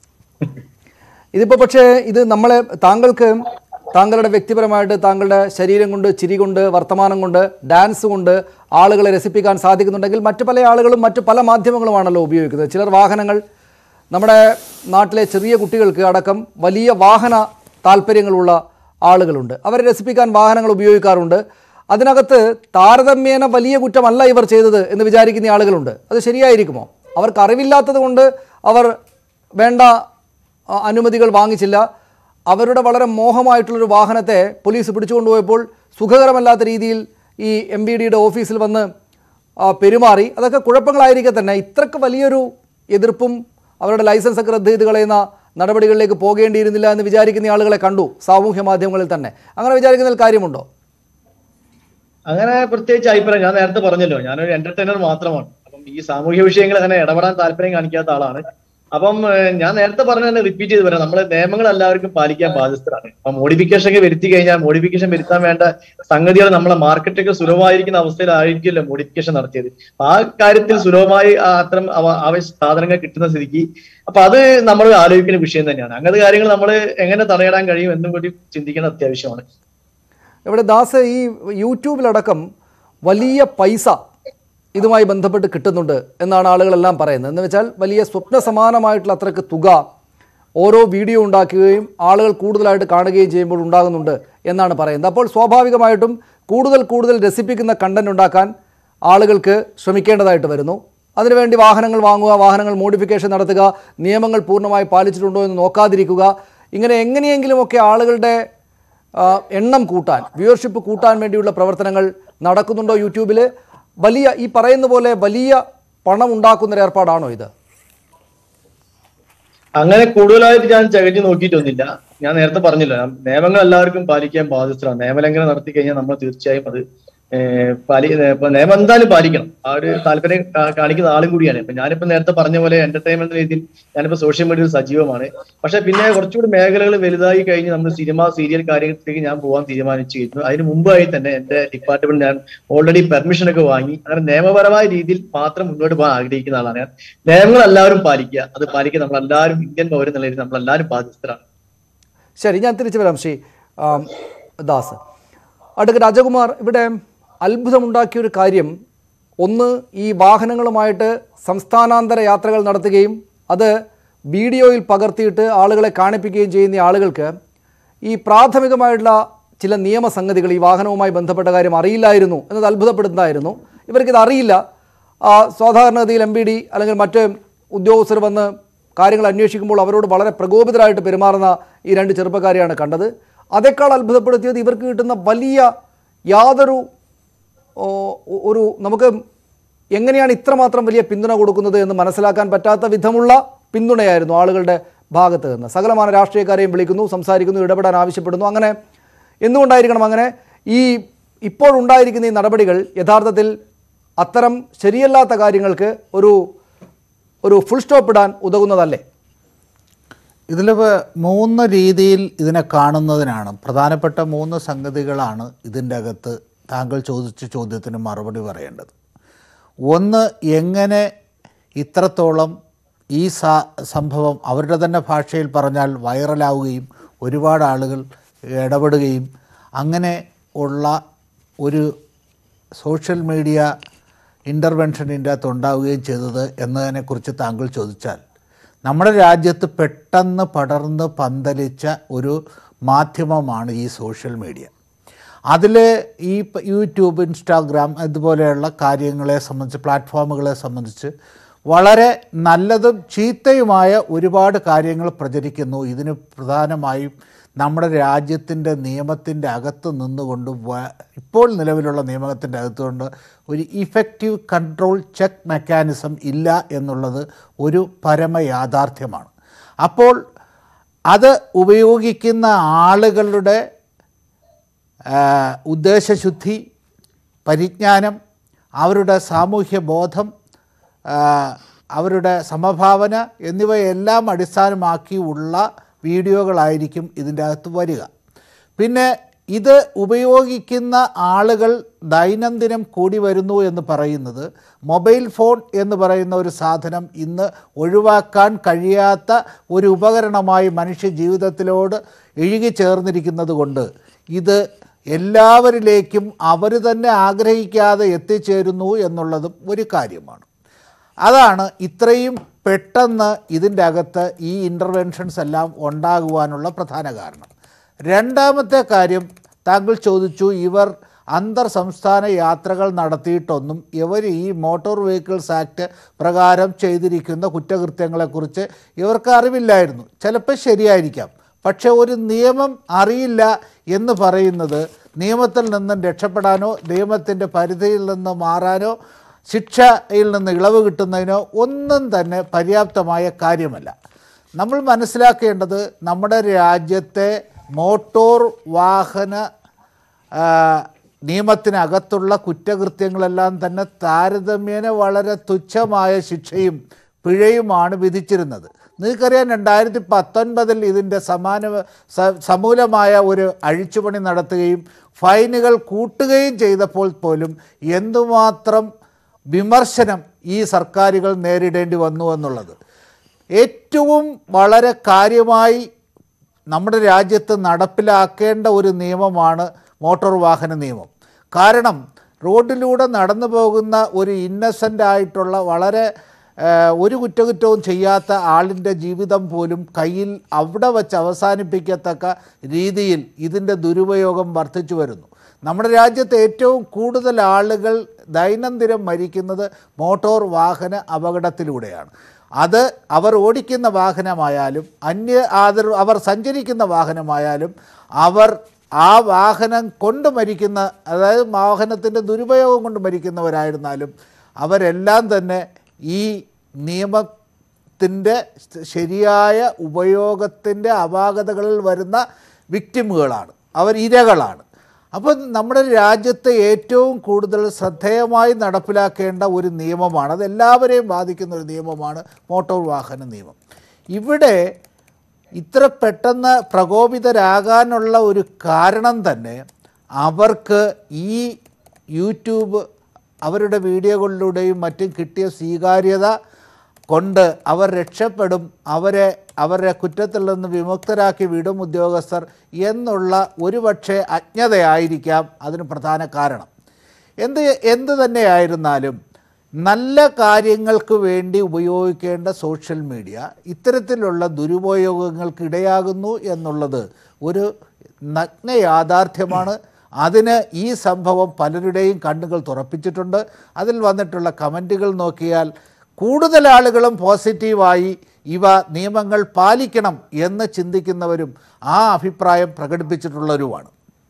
S3: ഇതിപ്പോൾ പക്ഷേ ഇത് നമ്മളെ താങ്കൾക്ക് താങ്കളുടെ വ്യക്തിപരമായിട്ട് താങ്കളുടെ ശരീരം കൊണ്ട് ചിരി കൊണ്ട് വർത്തമാനം കൊണ്ട് ഡാൻസ് കൊണ്ട് ആളുകളെ രസിപ്പിക്കാൻ സാധിക്കുന്നുണ്ടെങ്കിൽ മറ്റു പല ആളുകളും മറ്റു പല മാധ്യമങ്ങളുമാണല്ലോ ഉപയോഗിക്കുന്നത് ചിലർ വാഹനങ്ങൾ നമ്മുടെ നാട്ടിലെ ചെറിയ കുട്ടികൾക്ക് അടക്കം വലിയ വാഹന താല്പര്യങ്ങളുള്ള ആളുകളുണ്ട് അവരെ രസിപ്പിക്കാൻ വാഹനങ്ങൾ ഉപയോഗിക്കാറുണ്ട് അതിനകത്ത് താരതമ്യേന വലിയ കുറ്റമല്ല ഇവർ ചെയ്തത് എന്ന് വിചാരിക്കുന്ന ആളുകളുണ്ട് അത് ശരിയായിരിക്കുമോ അവർക്ക് അറിവില്ലാത്തത് കൊണ്ട് അവർ വേണ്ട ആ, അനുമതികൾ വാങ്ങിച്ചില്ല അവരുടെ വളരെ മോഹമായിട്ടുള്ളൊരു വാഹനത്തെ പോലീസ് പിടിച്ചുകൊണ്ടുപോയപ്പോൾ സുഖകരമല്ലാത്ത രീതിയിൽ ഈ എം ബി ഡിയുടെ ഓഫീസിൽ വന്ന് ആ, പെരുമാറി അതൊക്കെ കുഴപ്പങ്ങളായിരിക്കെ തന്നെ ഇത്രക്ക് വലിയൊരു എതിർപ്പും അവരുടെ ലൈസൻസ് ഒക്കെ റദ്ദ് ചെയ്ത് കളയുന്ന നടപടികളിലേക്ക് പോകേണ്ടിയിരുന്നില്ല എന്ന് വിചാരിക്കുന്ന ആളുകളെ കണ്ടു സാമൂഹ്യ മാധ്യമങ്ങളിൽ തന്നെ അങ്ങനെ വിചാരിക്കുന്നതിൽ കാര്യമുണ്ടോ
S5: അങ്ങനെ പ്രത്യേകിച്ച് അഭിപ്രായം ഞാൻ നേരത്തെ പറഞ്ഞല്ലോ ഞാനൊരു എന്റർടൈനർ മാത്രമാണ് അപ്പം ഈ സാമൂഹ്യ വിഷയങ്ങൾ അങ്ങനെ ഇടപെടാൻ താല്പര്യം കാണിക്കാത്ത ആളാണ് അപ്പം ഏഹ്, ഞാൻ നേരത്തെ പറഞ്ഞ തന്നെ റിപ്പീറ്റ് ചെയ്ത് പറയാം നമ്മളെ നിയമങ്ങൾ എല്ലാവർക്കും പാലിക്കാൻ ബാധ്യസ്ഥരാണ് അപ്പൊ മോഡിഫിക്കേഷൻ ഒക്കെ വരുത്തി കഴിഞ്ഞാൽ മോഡിഫിക്കേഷൻ വരുത്താൻ വേണ്ട സംഗതികൾ നമ്മളെ മാർക്കറ്റൊക്കെ സുലഭമായിരിക്കുന്ന അവസ്ഥയിലായിരിക്കുമല്ലോ മോഡിഫിക്കേഷൻ നടത്തിയത് അപ്പൊ ആ കാര്യത്തിൽ സുലഭമായി ആ അത്തരം അവ- ആവശ്യ സാധനങ്ങൾ കിട്ടുന്ന സ്ഥിതിക്ക് അപ്പൊ അത് നമ്മൾ ആലോചിക്കുന്ന വിഷയം തന്നെയാണ് അങ്ങനത്തെ കാര്യങ്ങൾ നമ്മൾ എങ്ങനെ തടയിടാൻ കഴിയും എന്നും കൂടി ചിന്തിക്കേണ്ട അത്യാവശ്യമാണ്
S3: ഇവിടെ ദാസ് ഈ യൂട്യൂബിലടക്കം വലിയ പൈസ ഇതുമായി ബന്ധപ്പെട്ട് കിട്ടുന്നുണ്ട് എന്നാണ് ആളുകളെല്ലാം പറയുന്നത് എന്ന് വെച്ചാൽ വലിയ സ്വപ്ന സമാനമായിട്ടുള്ള അത്രയ്ക്ക് തുക ഓരോ വീഡിയോ ഉണ്ടാക്കുകയും ആളുകൾ കൂടുതലായിട്ട് കാണുകയും ചെയ്യുമ്പോൾ ഉണ്ടാകുന്നുണ്ട് എന്നാണ് പറയുന്നത് അപ്പോൾ സ്വാഭാവികമായിട്ടും കൂടുതൽ കൂടുതൽ രസിപ്പിക്കുന്ന കണ്ടന്റ് ഉണ്ടാക്കാൻ ആളുകൾക്ക് ശ്രമിക്കേണ്ടതായിട്ട് വരുന്നു അതിനുവേണ്ടി വാഹനങ്ങൾ വാങ്ങുക വാഹനങ്ങൾ മോഡിഫിക്കേഷൻ നടത്തുക നിയമങ്ങൾ പൂർണ്ണമായി പാലിച്ചിട്ടുണ്ടോ എന്ന് നോക്കാതിരിക്കുക ഇങ്ങനെ എങ്ങനെയെങ്കിലുമൊക്കെ ആളുകളുടെ ആ, എണ്ണം കൂട്ടാൻ വ്യൂവർഷിപ്പ് കൂട്ടാൻ വേണ്ടിയുള്ള പ്രവർത്തനങ്ങൾ നടക്കുന്നുണ്ടോ യൂട്യൂബിൽ വലിയ ഈ പറയുന്ന പോലെ വലിയ പണം ഉണ്ടാക്കുന്ന ഒരു ഏർപ്പാടാണോ ഇത്
S5: അങ്ങനെ കൂടുതലായിട്ട് ഞാൻ ചകറ്റി നോക്കിയിട്ടൊന്നുമില്ല ഞാൻ നേരത്തെ പറഞ്ഞില്ല നിയമങ്ങൾ എല്ലാവർക്കും പാലിക്കാൻ ബാധ്യസ്ഥരാണ് നിയമലംഘനം നടത്തി കഴിഞ്ഞാൽ നമ്മൾ തീർച്ചയായും അത് ഏഹ്, പാലി ഏഹ്, ഇപ്പൊ നിയമം എന്തായാലും പാലിക്കണം ആ ഒരു താല്പര്യം കാ- കാണിക്കുന്ന ആളും കൂടിയാണ് ഇപ്പൊ ഞാനിപ്പോ നേരത്തെ പറഞ്ഞ പോലെ എന്റർടൈൻമെന്റ് രീതിയിൽ ഞാനിപ്പോ സോഷ്യൽ മീഡിയയിൽ സജീവമാണ് പക്ഷെ പിന്നെ കുറച്ചുകൂടി മേഖലകൾ വലുതായി കഴിഞ്ഞ് നമ്മൾ സിനിമ സീരിയൽ കാര്യങ്ങളിലേക്ക് ഞാൻ പോകാൻ തീരുമാനിച്ചിരുന്നു അതിന് മുമ്പായി തന്നെ എന്റെ ഡിപ്പാർട്ട്മെന്റ് ഞാൻ ഓൾറെഡി പെർമിഷൻ ഒക്കെ വാങ്ങി അങ്ങനെ നിയമപരമായ രീതിയിൽ മാത്രം മുന്നോട്ട് പോകാൻ ആഗ്രഹിക്കുന്ന ആളാണ് ഞാൻ നിയമങ്ങൾ എല്ലാവരും പാലിക്കുക അത് പാലിക്കുക നമ്മൾ എല്ലാവരും ഇന്ത്യൻ പൗരൻ എന്നുള്ള രീതിയിൽ നമ്മൾ എല്ലാവരും ബാധ്യസ്ഥരാണ്
S3: ശരി ഞാൻ തിരിച്ചു വരാം ശ്രീ ആം, ദാസ് അടുക്ക രാജകുമാർ ഇവിടെ അത്ഭുതമുണ്ടാക്കിയ ഒരു കാര്യം ഒന്ന് ഈ വാഹനങ്ങളുമായിട്ട് സംസ്ഥാനാന്തര യാത്രകൾ നടത്തുകയും അത് വീഡിയോയിൽ പകർത്തിയിട്ട് ആളുകളെ കാണിപ്പിക്കുകയും ചെയ്യുന്ന ആളുകൾക്ക് ഈ പ്രാഥമികമായിട്ടുള്ള ചില നിയമസംഗതികൾ ഈ വാഹനവുമായി ബന്ധപ്പെട്ട കാര്യം അറിയില്ലായിരുന്നു എന്നത് അത്ഭുതപ്പെടുന്നതായിരുന്നു ഇവർക്കിത് അറിയില്ല ആ, സാധാരണഗതിയിൽ എം ബി ഡി അല്ലെങ്കിൽ മറ്റ് ഉദ്യോഗസ്ഥർ വന്ന് കാര്യങ്ങൾ അന്വേഷിക്കുമ്പോൾ അവരോട് വളരെ പ്രകോപിതരായിട്ട് പെരുമാറുന്ന ഈ രണ്ട് ചെറുപ്പക്കാരെയാണ് കണ്ടത് അതേക്കാൾ അത്ഭുതപ്പെടുത്തിയത് ഇവർക്ക് കിട്ടുന്ന വലിയ യാതൊരു ഓ, ഒരു നമുക്ക് എങ്ങനെയാണ് ഇത്രമാത്രം വലിയ പിന്തുണ കൊടുക്കുന്നത് എന്ന് മനസ്സിലാക്കാൻ പറ്റാത്ത വിധമുള്ള പിന്തുണയായിരുന്നു ആളുകളുടെ ഭാഗത്ത് നിന്ന് സകലമാന രാഷ്ട്രീയക്കാരെയും വിളിക്കുന്നു സംസാരിക്കുന്നു ഇടപെടാൻ ആവശ്യപ്പെടുന്നു അങ്ങനെ എന്തുകൊണ്ടായിരിക്കണം അങ്ങനെ ഈ ഇപ്പോഴുണ്ടായിരിക്കുന്ന ഈ നടപടികൾ യഥാർത്ഥത്തിൽ അത്തരം ശരിയല്ലാത്ത കാര്യങ്ങൾക്ക് ഒരു ഒരു ഫുൾ സ്റ്റോപ്പ് ഇടാൻ ഉതകുന്നതല്ലേ
S6: ഇതിൽ മൂന്ന് രീതിയിൽ ഇതിനെ കാണുന്നതിനാണ് പ്രധാനപ്പെട്ട മൂന്ന് സംഗതികളാണ് ഇതിൻ്റെ അകത്ത് താങ്കൾ ചോദിച്ച ചോദ്യത്തിന് മറുപടി പറയേണ്ടത് ഒന്ന് എങ്ങനെ ഇത്രത്തോളം ഈ സാ സംഭവം അവരുടെ തന്നെ ഭാഷയിൽ പറഞ്ഞാൽ വൈറലാവുകയും ഒരുപാട് ആളുകൾ ഇടപെടുകയും അങ്ങനെ ഉള്ള ഒരു സോഷ്യൽ മീഡിയ ഇൻ്റർവെൻഷൻ അകത്ത് ഉണ്ടാവുകയും ചെയ്തത് എന്നതിനെക്കുറിച്ച് താങ്കൾ ചോദിച്ചാൽ നമ്മുടെ രാജ്യത്ത് പെട്ടെന്ന് പടർന്ന് പന്തലിച്ച ഒരു മാധ്യമമാണ് ഈ സോഷ്യൽ മീഡിയ അതിൽ ഈ പ- യൂട്യൂബ് ഇൻസ്റ്റാഗ്രാം അതുപോലെയുള്ള കാര്യങ്ങളെ സംബന്ധിച്ച് പ്ലാറ്റ്ഫോമുകളെ സംബന്ധിച്ച് വളരെ നല്ലതും ചീത്തയുമായ ഒരുപാട് കാര്യങ്ങൾ പ്രചരിക്കുന്നു ഇതിന് പ്രധാനമായും നമ്മുടെ രാജ്യത്തിൻ്റെ നിയമത്തിൻ്റെ അകത്ത് നിന്നുകൊണ്ട് വ- ഇപ്പോൾ നിലവിലുള്ള നിയമത്തിൻ്റെ അകത്തുകൊണ്ട് ഒരു ഇഫക്റ്റീവ് കൺട്രോൾ ചെക്ക് മെക്കാനിസം ഇല്ല എന്നുള്ളത് ഒരു പരമ യാഥാർത്ഥ്യമാണ് അപ്പോൾ അത് ഉപയോഗിക്കുന്ന ആളുകളുടെ ആ, ഉദ്ദേശശുദ്ധി പരിജ്ഞാനം അവരുടെ സാമൂഹ്യ ബോധം ആ, അവരുടെ സമഭാവന എന്നിവയെല്ലാം അടിസ്ഥാനമാക്കിയുള്ള വീഡിയോകളായിരിക്കും ഇതിൻ്റെ അകത്ത് വരിക പിന്നെ ഇത് ഉപയോഗിക്കുന്ന ആളുകൾ ദൈനംദിനം കൂടി വരുന്നു എന്ന് പറയുന്നത് മൊബൈൽ ഫോൺ എന്ന് പറയുന്ന ഒരു സാധനം ഇന്ന് ഒഴിവാക്കാൻ കഴിയാത്ത ഒരു ഉപകരണമായി മനുഷ്യ ജീവിതത്തിലോട് ഇഴുകിച്ചേർന്നിരിക്കുന്നത് കൊണ്ട് ഇത് എല്ലാവരിലേക്കും അവർ തന്നെ ആഗ്രഹിക്കാതെ എത്തിച്ചേരുന്നു എന്നുള്ളതും ഒരു കാര്യമാണ് അതാണ് ഇത്രയും പെട്ടെന്ന് ഇതിൻ്റെ അകത്ത് ഈ ഇൻ്റർവെൻഷൻസ് എല്ലാം ഉണ്ടാകുവാനുള്ള പ്രധാന കാരണം രണ്ടാമത്തെ കാര്യം താങ്കൾ ചോദിച്ചു ഇവർ അന്തർ സംസ്ഥാന യാത്രകൾ നടത്തിയിട്ടൊന്നും ഇവർ ഈ മോട്ടോർ വെഹിക്കിൾസ് ആക്ട് പ്രകാരം ചെയ്തിരിക്കുന്ന കുറ്റകൃത്യങ്ങളെക്കുറിച്ച് ഇവർക്ക് അറിവില്ലായിരുന്നു ചിലപ്പോൾ ശരിയായിരിക്കാം പക്ഷേ ഒരു നിയമം അറിയില്ല എന്ന് പറയുന്നത് നിയമത്തിൽ നിന്നും രക്ഷപ്പെടാനോ നിയമത്തിൻ്റെ പരിധിയിൽ നിന്ന് മാറാനോ ശിക്ഷയിൽ നിന്ന് ഇളവ് കിട്ടുന്നതിനോ ഒന്നും തന്നെ പര്യാപ്തമായ കാര്യമല്ല നമ്മൾ മനസ്സിലാക്കേണ്ടത് നമ്മുടെ രാജ്യത്തെ മോട്ടോർ വാഹന ആ, നിയമത്തിനകത്തുള്ള കുറ്റകൃത്യങ്ങളെല്ലാം തന്നെ താരതമ്യേന വളരെ തുച്ഛമായ ശിക്ഷയും പിഴയുമാണ് വിധിച്ചിരുന്നത് നിങ്ങൾക്കറിയാം രണ്ടായിരത്തി പത്തൊൻപതിൽ ഇതിൻ്റെ സമാന സ- സമൂലമായ ഒരു അഴിച്ചുപണി നടത്തുകയും ഫൈനുകൾ കൂട്ടുകയും ചെയ്തപ്പോൾ പോലും എന്തുമാത്രം വിമർശനം ഈ സർക്കാരുകൾ നേരിടേണ്ടി വന്നു എന്നുള്ളത് ഏറ്റവും വളരെ കാര്യമായി നമ്മുടെ രാജ്യത്ത് നടപ്പിലാക്കേണ്ട ഒരു നിയമമാണ് മോട്ടോർ വാഹന നിയമം കാരണം റോഡിലൂടെ നടന്നു പോകുന്ന ഒരു ഇന്നസെൻ്റ് ആയിട്ടുള്ള വളരെ ഏഹ്, ഒരു കുറ്റകുറ്റവും ചെയ്യാത്ത ആളിൻ്റെ ജീവിതം പോലും കയ്യിൽ അവിടെ വച്ച് അവസാനിപ്പിക്കത്തക്ക രീതിയിൽ ഇതിൻ്റെ ദുരുപയോഗം വർദ്ധിച്ചു വരുന്നു നമ്മുടെ രാജ്യത്ത് ഏറ്റവും കൂടുതൽ ആളുകൾ ദൈനംദിനം മരിക്കുന്നത് മോട്ടോർ വാഹന അപകടത്തിലൂടെയാണ് അത് അവർ ഓടിക്കുന്ന വാഹനമായാലും അന്യ ആദർ അവർ സഞ്ചരിക്കുന്ന വാഹനമായാലും അവർ ആ വാഹനം കൊണ്ട് മരിക്കുന്ന അതായത് വാഹനത്തിൻ്റെ ദുരുപയോഗം കൊണ്ട് മരിക്കുന്നവരായിരുന്നാലും അവരെല്ലാം തന്നെ ഈ നിയമത്തിൻ്റെ ശരിയായ ഉപയോഗത്തിൻ്റെ അപാകതകളിൽ വരുന്ന വിക്ടിമുകളാണ് അവർ ഇരകളാണ് അപ്പോൾ നമ്മുടെ രാജ്യത്ത് ഏറ്റവും കൂടുതൽ ശ്രദ്ധേയമായി നടപ്പിലാക്കേണ്ട ഒരു നിയമമാണ് അത് എല്ലാവരെയും ബാധിക്കുന്ന ഒരു നിയമമാണ് മോട്ടോർ വാഹന നിയമം ഇവിടെ ഇത്ര പെട്ടെന്ന് പ്രകോപിതരാകാനുള്ള ഒരു കാരണം തന്നെ അവർക്ക് ഈ യൂട്യൂബ് അവരുടെ വീഡിയോകളിലൂടെയും മറ്റും കിട്ടിയ സ്വീകാര്യത കൊണ്ട് അവർ രക്ഷപ്പെടും അവരെ അവരുടെ കുറ്റത്തിൽ നിന്ന് വിമുക്തരാക്കി വിടും ഉദ്യോഗസ്ഥർ എന്നുള്ള ഒരുപക്ഷെ അജ്ഞതയായിരിക്കാം അതിന് പ്രധാന കാരണം എന്ത് എന്ത് തന്നെയായിരുന്നാലും നല്ല കാര്യങ്ങൾക്ക് വേണ്ടി ഉപയോഗിക്കേണ്ട സോഷ്യൽ മീഡിയ ഇത്തരത്തിലുള്ള ദുരുപയോഗങ്ങൾക്ക് ഇടയാകുന്നു എന്നുള്ളത് ഒരു നഗ്ന യാഥാർത്ഥ്യമാണ് അതിന് ഈ സംഭവം പലരുടെയും കണ്ണുകൾ തുറപ്പിച്ചിട്ടുണ്ട് അതിൽ വന്നിട്ടുള്ള കമൻറ്റുകൾ നോക്കിയാൽ കൂടുതൽ ആളുകളും പോസിറ്റീവായി ഇവ നിയമങ്ങൾ പാലിക്കണം എന്ന് ചിന്തിക്കുന്നവരും ആ അഭിപ്രായം പ്രകടിപ്പിച്ചിട്ടുള്ളവരുമാണ്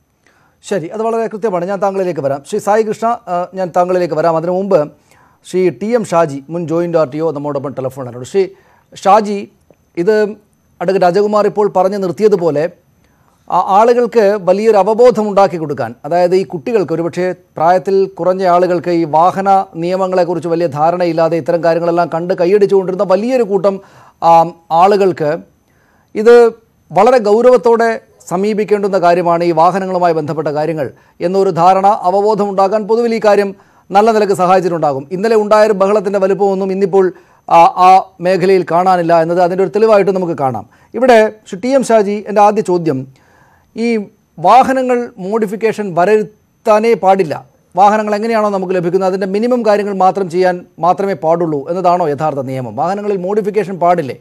S3: ശരി അത് വളരെ കൃത്യമാണ് ഞാൻ താങ്കളിലേക്ക് വരാം ശ്രീ സായി കൃഷ്ണ ആ, ഞാൻ താങ്കളിലേക്ക് വരാം അതിനു മുമ്പ് ശ്രീ ടി എം ഷാജി മുൻ ജോയിൻ്റ് ആർ ടി ഒ നമ്മോടൊപ്പം ടെലിഫോണിലുണ്ട് ശ്രീ ഷാജി ഇത് അഡ്വക്കേറ്റ് രാജകുമാർ ഇപ്പോൾ പറഞ്ഞു നിർത്തിയതുപോലെ ആ ആളുകൾക്ക് വലിയൊരു അവബോധം ഉണ്ടാക്കി കൊടുക്കാൻ അതായത് ഈ കുട്ടികൾക്ക് ഒരുപക്ഷെ പ്രായത്തിൽ കുറഞ്ഞ ആളുകൾക്ക് ഈ വാഹന നിയമങ്ങളെക്കുറിച്ച് വലിയ ധാരണയില്ലാതെ ഇത്തരം കാര്യങ്ങളെല്ലാം കണ്ട് കൈയടിച്ചുകൊണ്ടിരുന്ന വലിയൊരു കൂട്ടം ആ, ആളുകൾക്ക് ഇത് വളരെ ഗൗരവത്തോടെ സമീപിക്കേണ്ടുന്ന കാര്യമാണ് ഈ വാഹനങ്ങളുമായി ബന്ധപ്പെട്ട കാര്യങ്ങൾ എന്നൊരു ധാരണ അവബോധം ഉണ്ടാക്കാൻ പൊതുവിൽ ഈ കാര്യം നല്ല നിലക്ക് സഹായിച്ചിട്ടുണ്ടാകും ഇന്നലെ ഉണ്ടായൊരു ബഹളത്തിൻ്റെ വലുപ്പമൊന്നും ഇന്നിപ്പോൾ ആ ആ മേഖലയിൽ കാണാനില്ല എന്നത് അതിൻ്റെ ഒരു തെളിവായിട്ട് നമുക്ക് കാണാം ഇവിടെ ശ്രീ ടി എം ഷാജി എൻ്റെ ആദ്യ ചോദ്യം ഈ വാഹനങ്ങൾ മോഡിഫിക്കേഷൻ വരരുത്താനേ പാടില്ല വാഹനങ്ങൾ എങ്ങനെയാണോ നമുക്ക് ലഭിക്കുന്നത് അതിൻ്റെ മിനിമം കാര്യങ്ങൾ മാത്രം ചെയ്യാൻ മാത്രമേ പാടുള്ളൂ എന്നതാണോ യഥാർത്ഥ നിയമം വാഹനങ്ങളിൽ മോഡിഫിക്കേഷൻ പാടില്ലേ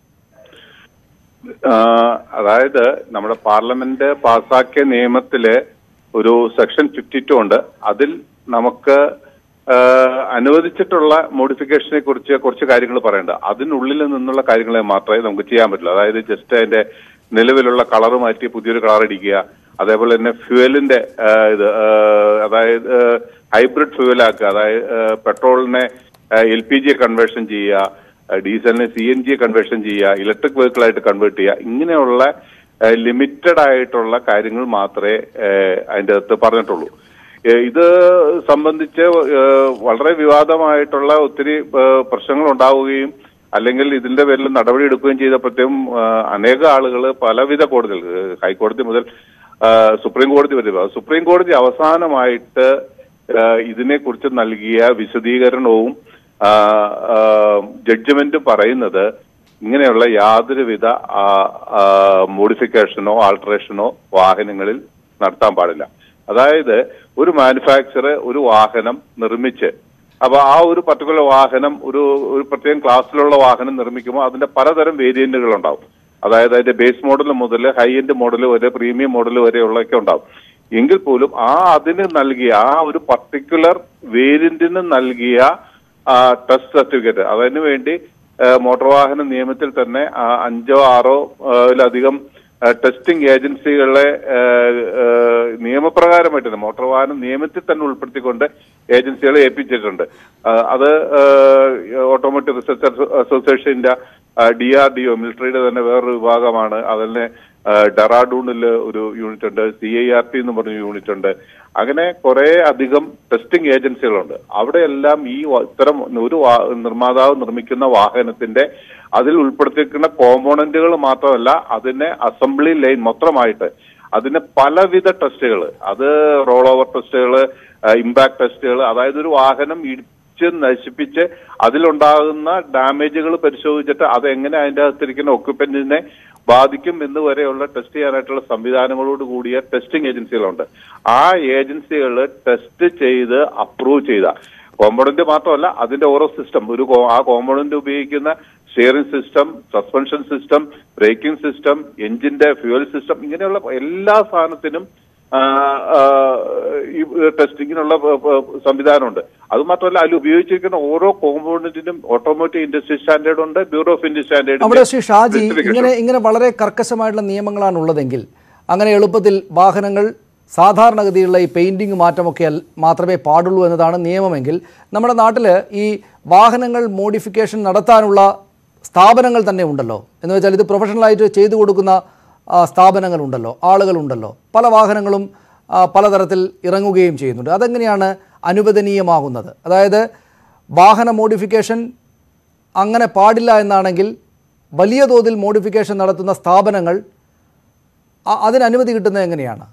S7: ആ, അതായത് നമ്മുടെ പാർലമെന്റ് പാസാക്കിയ നിയമത്തില് ഒരു സെക്ഷൻ ഫിഫ്റ്റി ടു ഉണ്ട് അതിൽ നമുക്ക് ആ, അനുവദിച്ചിട്ടുള്ള മോഡിഫിക്കേഷനെ കുറിച്ച് കുറച്ച് കാര്യങ്ങൾ പറയേണ്ട അതിനുള്ളിൽ നിന്നുള്ള കാര്യങ്ങളെ മാത്രമേ നമുക്ക് ചെയ്യാൻ പറ്റുള്ളൂ അതായത് ജസ്റ്റ് അതിന്റെ നിലവിലുള്ള കളർ മാറ്റി പുതിയൊരു കളർ അടിക്കുക അതേപോലെ തന്നെ ഫ്യൂവലിന്റെ ആ, ഇത് ആ, അതായത് ഹൈബ്രിഡ് ഫ്യൂവലാക്കുക അതായത് ആ, പെട്രോളിനെ എൽ പി ജി കൺവേർഷൻ ചെയ്യുക ഡീസലിനെ സി എൻ ജി കൺവേർഷൻ ചെയ്യുക ഇലക്ട്രിക് വെഹിക്കിൾ ആയിട്ട് കൺവേർട്ട് ചെയ്യുക ഇങ്ങനെയുള്ള ലിമിറ്റഡ് ആയിട്ടുള്ള കാര്യങ്ങൾ മാത്രമേ ഏഹ്, അതിന്റെ അകത്ത് പറഞ്ഞിട്ടുള്ളൂ ഏഹ്, ഇത് സംബന്ധിച്ച് ഏഹ്, വളരെ വിവാദമായിട്ടുള്ള ഒത്തിരി ഏഹ്, പ്രശ്നങ്ങൾ ഉണ്ടാവുകയും അല്ലെങ്കിൽ ഇതിന്റെ പേരിൽ നടപടി എടുക്കുകയും ചെയ്തപ്പോഴത്തേക്കും ഏഹ്, അനേക ആളുകൾ പലവിധ കോടതികൾ ഏഹ്, ഹൈക്കോടതി മുതൽ ഏഹ്, സുപ്രീം കോടതി വരെ സുപ്രീം കോടതി അവസാനമായിട്ട് ഏഹ്, ഇതിനെക്കുറിച്ച് നൽകിയ വിശദീകരണവും ജഡ്ജ്മെന്റ് പറയുന്നത് ഇങ്ങനെയുള്ള യാതൊരുവിധ മോഡിഫിക്കേഷനോ ആൾട്ടറേഷനോ വാഹനങ്ങളിൽ നടത്താൻ പാടില്ല അതായത് ഒരു മാനുഫാക്ചർ ഒരു വാഹനം നിർമ്മിച്ച് അപ്പൊ ആ ഒരു പർട്ടിക്കുലർ വാഹനം ഒരു ഒരു പ്രത്യേകം ക്ലാസ്സിലുള്ള വാഹനം നിർമ്മിക്കുമ്പോൾ അതിന്റെ പലതരം വേരിയന്റുകൾ ഉണ്ടാവും അതായത് അതിന്റെ ബേസ് മോഡൽ മുതൽ ഹൈ എൻഡ് മോഡൽ വരെ പ്രീമിയം മോഡൽ വരെയുള്ളതൊക്കെ ഉണ്ടാവും എങ്കിൽ പോലും ആ അതിന് നൽകിയ ആ ഒരു പർട്ടിക്കുലർ വേരിയന്റിന് നൽകിയ ടെസ്റ്റ് സർട്ടിഫിക്കറ്റ് അതിനു വേണ്ടി ആ, മോട്ടോർ വാഹന നിയമത്തിൽ തന്നെ ആ, അഞ്ചോ ആറോ ആ, ലധികം ടെസ്റ്റിംഗ് ഏജൻസികളെ ആ, ആ, നിയമപ്രകാരമായിട്ട് തന്നെ മോട്ടോർ വാഹന നിയമത്തിൽ തന്നെ ഉൾപ്പെടുത്തിക്കൊണ്ട് ഏജൻസികളെ ഏൽപ്പിച്ചിട്ടുണ്ട് ആ, അത് ഓട്ടോമോട്ടീവ് റിസർച്ച് അസോസിയേഷന്റെ ഡി ആർ ഡി ഒ മിലിറ്ററിയുടെ തന്നെ വേറൊരു വിഭാഗമാണ് അതിനെ ഡെറാഡൂണിൽ ഒരു യൂണിറ്റ് ഉണ്ട് സി ഐ ആർ ടി എന്ന് പറഞ്ഞ യൂണിറ്റ് ഉണ്ട് അങ്ങനെ കുറെ അധികം ടെസ്റ്റിംഗ് ഏജൻസികളുണ്ട് അവിടെയെല്ലാം ഈ വ- ഇത്തരം ഒരു വാ- നിർമ്മാതാവ് നിർമ്മിക്കുന്ന വാഹനത്തിന്റെ അതിൽ ഉൾപ്പെടുത്തിയിരിക്കുന്ന കോമ്പോണന്റുകൾ മാത്രമല്ല അതിനെ അസംബ്ലി ലൈൻ മൊത്തമായിട്ട് അതിന് പലവിധ ടെസ്റ്റുകൾ അത് റോൾ ഓവർ ടെസ്റ്റുകൾ ഇമ്പാക്ട് ടെസ്റ്റുകൾ അതായത് ഒരു വാഹനം ഇടിച്ച് നശിപ്പിച്ച് അതിലുണ്ടാകുന്ന ഡാമേജുകൾ പരിശോധിച്ചിട്ട് അത് എങ്ങനെ അതിന്റെ അകത്തിരിക്കുന്ന ഒക്യുപ്പന്റിനെ ബാധിക്കും എന്ന് വരെയുള്ള ടെസ്റ്റ് ചെയ്യാനായിട്ടുള്ള സംവിധാനങ്ങളോട് കൂടിയ ടെസ്റ്റിംഗ് ഏജൻസികളുണ്ട് ആ ഏജൻസികൾ ടെസ്റ്റ് ചെയ്ത് അപ്രൂവ് ചെയ്ത കോമ്പണന്റ് മാത്രമല്ല അതിന്റെ ഓരോ സിസ്റ്റം ഒരു കോ- ആ കോമ്പണന്റ് ഉപയോഗിക്കുന്ന steering system suspension system braking system എഞ്ചിന്റെ ഫ്യൂവൽ സിസ്റ്റം ഇങ്ങനെയുള്ള എല്ലാ സാധനത്തിനും ആ, ആ, ഈ ടെസ്റ്റിങ്ങിനുള്ള പ- പ- സംവിധാനമുണ്ട് അത് മാത്രമല്ല അതിൽ ഉപയോഗിച്ചിരിക്കുന്ന ഓരോ കോമ്പൗണ്ടിനും ഓട്ടോമോട്ടീവ് ഇൻഡസ്ട്രി സ്റ്റാൻഡേർഡ് ഉണ്ട് ബ്യൂറോ ഓഫ് ഇന്ത്യൻ സ്റ്റാൻഡേർഡ്
S3: അവിടെ ശ്രീ ഷാജി ഇങ്ങനെ ഇങ്ങനെ വളരെ കർക്കശമായിട്ടുള്ള നിയമങ്ങളാണ് ഉള്ളതെങ്കിൽ അങ്ങനെ എളുപ്പത്തിൽ വാഹനങ്ങൾ സാധാരണഗതിയിലുള്ള ഈ പെയിൻറ്റിങ് മാറ്റമൊക്കെ അൽ- മാത്രമേ പാടുള്ളൂ എന്നതാണ് നിയമമെങ്കിൽ നമ്മുടെ നാട്ടിൽ ഈ വാഹനങ്ങൾ മോഡിഫിക്കേഷൻ നടത്താനുള്ള സ്ഥാപനങ്ങൾ തന്നെ ഉണ്ടല്ലോ എന്ന് വെച്ചാൽ ഇത് പ്രൊഫഷണലായിട്ട് ചെയ്തു കൊടുക്കുന്ന ആ, സ്ഥാപനങ്ങളുണ്ടല്ലോ ആളുകളുണ്ടല്ലോ പല വാഹനങ്ങളും ആ, പലതരത്തിൽ ഇറങ്ങുകയും ചെയ്യുന്നുണ്ട് അതെങ്ങനെയാണ് അനുവദനീയമാകുന്നത് അതായത് വാഹന മോഡിഫിക്കേഷൻ അങ്ങനെ പാടില്ല എന്നാണെങ്കിൽ വലിയ തോതിൽ മോഡിഫിക്കേഷൻ നടത്തുന്ന സ്ഥാപനങ്ങൾ അ- അതിന് അനുമതി കിട്ടുന്നത് എങ്ങനെയാണ്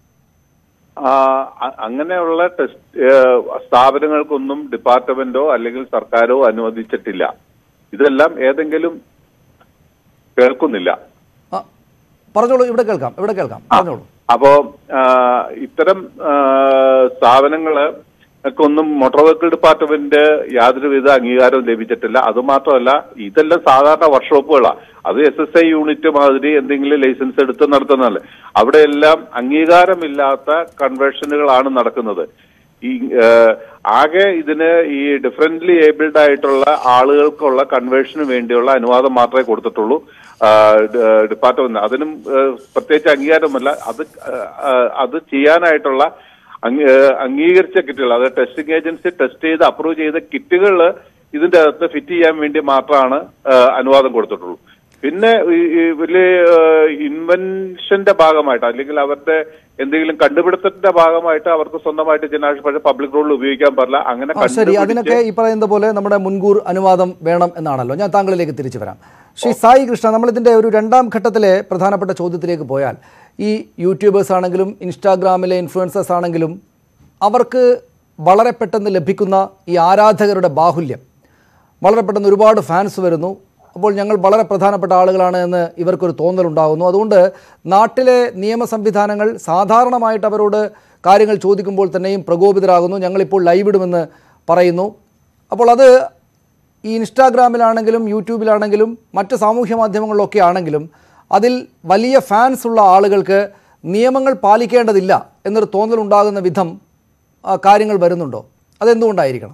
S7: ആ, അ- അങ്ങനെയുള്ള ടെസ്റ്റ് ഏഹ്, സ്ഥാപനങ്ങൾക്കൊന്നും ഡിപ്പാർട്ട്മെന്റോ അല്ലെങ്കിൽ സർക്കാരോ അനുവദിച്ചിട്ടില്ല ഇതെല്ലാം ഏതെങ്കിലും കേൾക്കുന്നില്ല
S3: ആ, പറഞ്ഞോളൂ ഇവിടെ കേൾക്കാം ഇവിടെ കേൾക്കാം പറഞ്ഞോളൂ
S7: അപ്പോ ആ, ഇത്തരം ആ, സ്ഥാപനങ്ങള് ഒന്നും മോട്ടോർ വെഹിക്കിൾ ഡിപ്പാർട്ട്മെന്റ് യാതൊരുവിധ അംഗീകാരവും ലഭിച്ചിട്ടില്ല അതുമാത്രമല്ല ഇതെല്ലാം സാധാരണ വർക്ക്ഷോപ്പുകളാണ് അത് എസ് എസ് ഐ യൂണിറ്റ് മാതിരി എന്തെങ്കിലും ലൈസൻസ് എടുത്ത് നടത്തുന്നതല്ലേ അവിടെയെല്ലാം അംഗീകാരമില്ലാത്ത കൺവേർഷനുകളാണ് നടക്കുന്നത് ഈ ആ, ആകെ ഇതിന് ഈ ഡിഫറently ഏബിൾഡ് ആയിട്ടുള്ള ആളുകൾക്കുള്ള കൺവേർഷന് വേണ്ടിയുള്ള അനുവാദം മാത്രമേ കൊടുത്തിട്ടുള്ളൂ ഡിപ്പാർട്ട്മെന്റ് അതിനും ആ, പ്രത്യേകിച്ച് അംഗീകാരമല്ല അത് ആ, അത് ചെയ്യാനായിട്ടുള്ള അംഗീ- ആ, അംഗീകരിച്ച കിറ്റുകൾ അത് ടെസ്റ്റിംഗ് ഏജൻസി ടെസ്റ്റ് ചെയ്ത് അപ്രൂവ് ചെയ്ത കിറ്റുകൾ ഇതിന്റെ അകത്ത് ഫിറ്റ് ചെയ്യാൻ വേണ്ടി മാത്രമാണ് ആ, അനുവാദം കൊടുത്തിട്ടുള്ളൂ പിന്നെ ഈ ഈ വലിയ ഇൻവെൻഷന്റെ ഭാഗമായിട്ട് അല്ലെങ്കിൽ അവരുടെ എന്തെങ്കിലും കണ്ടുപിടുത്തത്തിന്റെ ഭാഗമായിട്ട് അവർക്ക് സ്വന്തമായിട്ട് ജനാശ പക്ഷേ പബ്ലിക് റോഡിൽ ഉപയോഗിക്കാൻ പാടില്ല അങ്ങനെ
S3: ആ ശരി
S7: കണ്ടുപിടിച്ച്
S3: അതിനൊക്കെ ഈ പറയുന്ന പോലെ നമ്മുടെ മുൻകൂർ അനുവാദം വേണം എന്നാണല്ലോ ഞാൻ താങ്കളിലേക്ക് തിരിച്ചു വരാം ശ്രീ സായി കൃഷ്ണ നമ്മളിതിൻ്റെ ഒരു രണ്ടാം ഘട്ടത്തിലെ പ്രധാനപ്പെട്ട ചോദ്യത്തിലേക്ക് പോയാൽ ഈ യൂട്യൂബേഴ്സ് ആണെങ്കിലും ഇൻസ്റ്റാഗ്രാമിലെ ഇൻഫ്ലുവൻസേഴ്സ് ആണെങ്കിലും അവർക്ക് വളരെ പെട്ടെന്ന് ലഭിക്കുന്ന ഈ ആരാധകരുടെ ബാഹുല്യം വളരെ പെട്ടെന്ന് ഒരുപാട് ഫാൻസ് വരുന്നു അപ്പോൾ ഞങ്ങൾ വളരെ പ്രധാനപ്പെട്ട ആളുകളാണ് എന്ന് ഇവർക്കൊരു തോന്നലുണ്ടാകുന്നു അതുകൊണ്ട് നാട്ടിലെ നിയമ സംവിധാനങ്ങൾ സാധാരണമായിട്ട് അവരോട് കാര്യങ്ങൾ ചോദിക്കുമ്പോൾ തന്നെയും പ്രകോപിതരാകുന്നു ഞങ്ങളിപ്പോൾ ലൈവ് ഇടുമെന്ന് പറയുന്നു അപ്പോൾ അത് ഈ ഇൻസ്റ്റാഗ്രാമിലാണെങ്കിലും യൂട്യൂബിലാണെങ്കിലും മറ്റ് സാമൂഹ്യ മാധ്യമങ്ങളിലൊക്കെ ആണെങ്കിലും അതിൽ വലിയ ഫാൻസ് ഉള്ള ആളുകൾക്ക് നിയമങ്ങൾ പാലിക്കേണ്ടതില്ല എന്നൊരു തോന്നലുണ്ടാകുന്ന വിധം ആ, കാര്യങ്ങൾ വരുന്നുണ്ടോ അതെന്തുകൊണ്ടായിരിക്കണം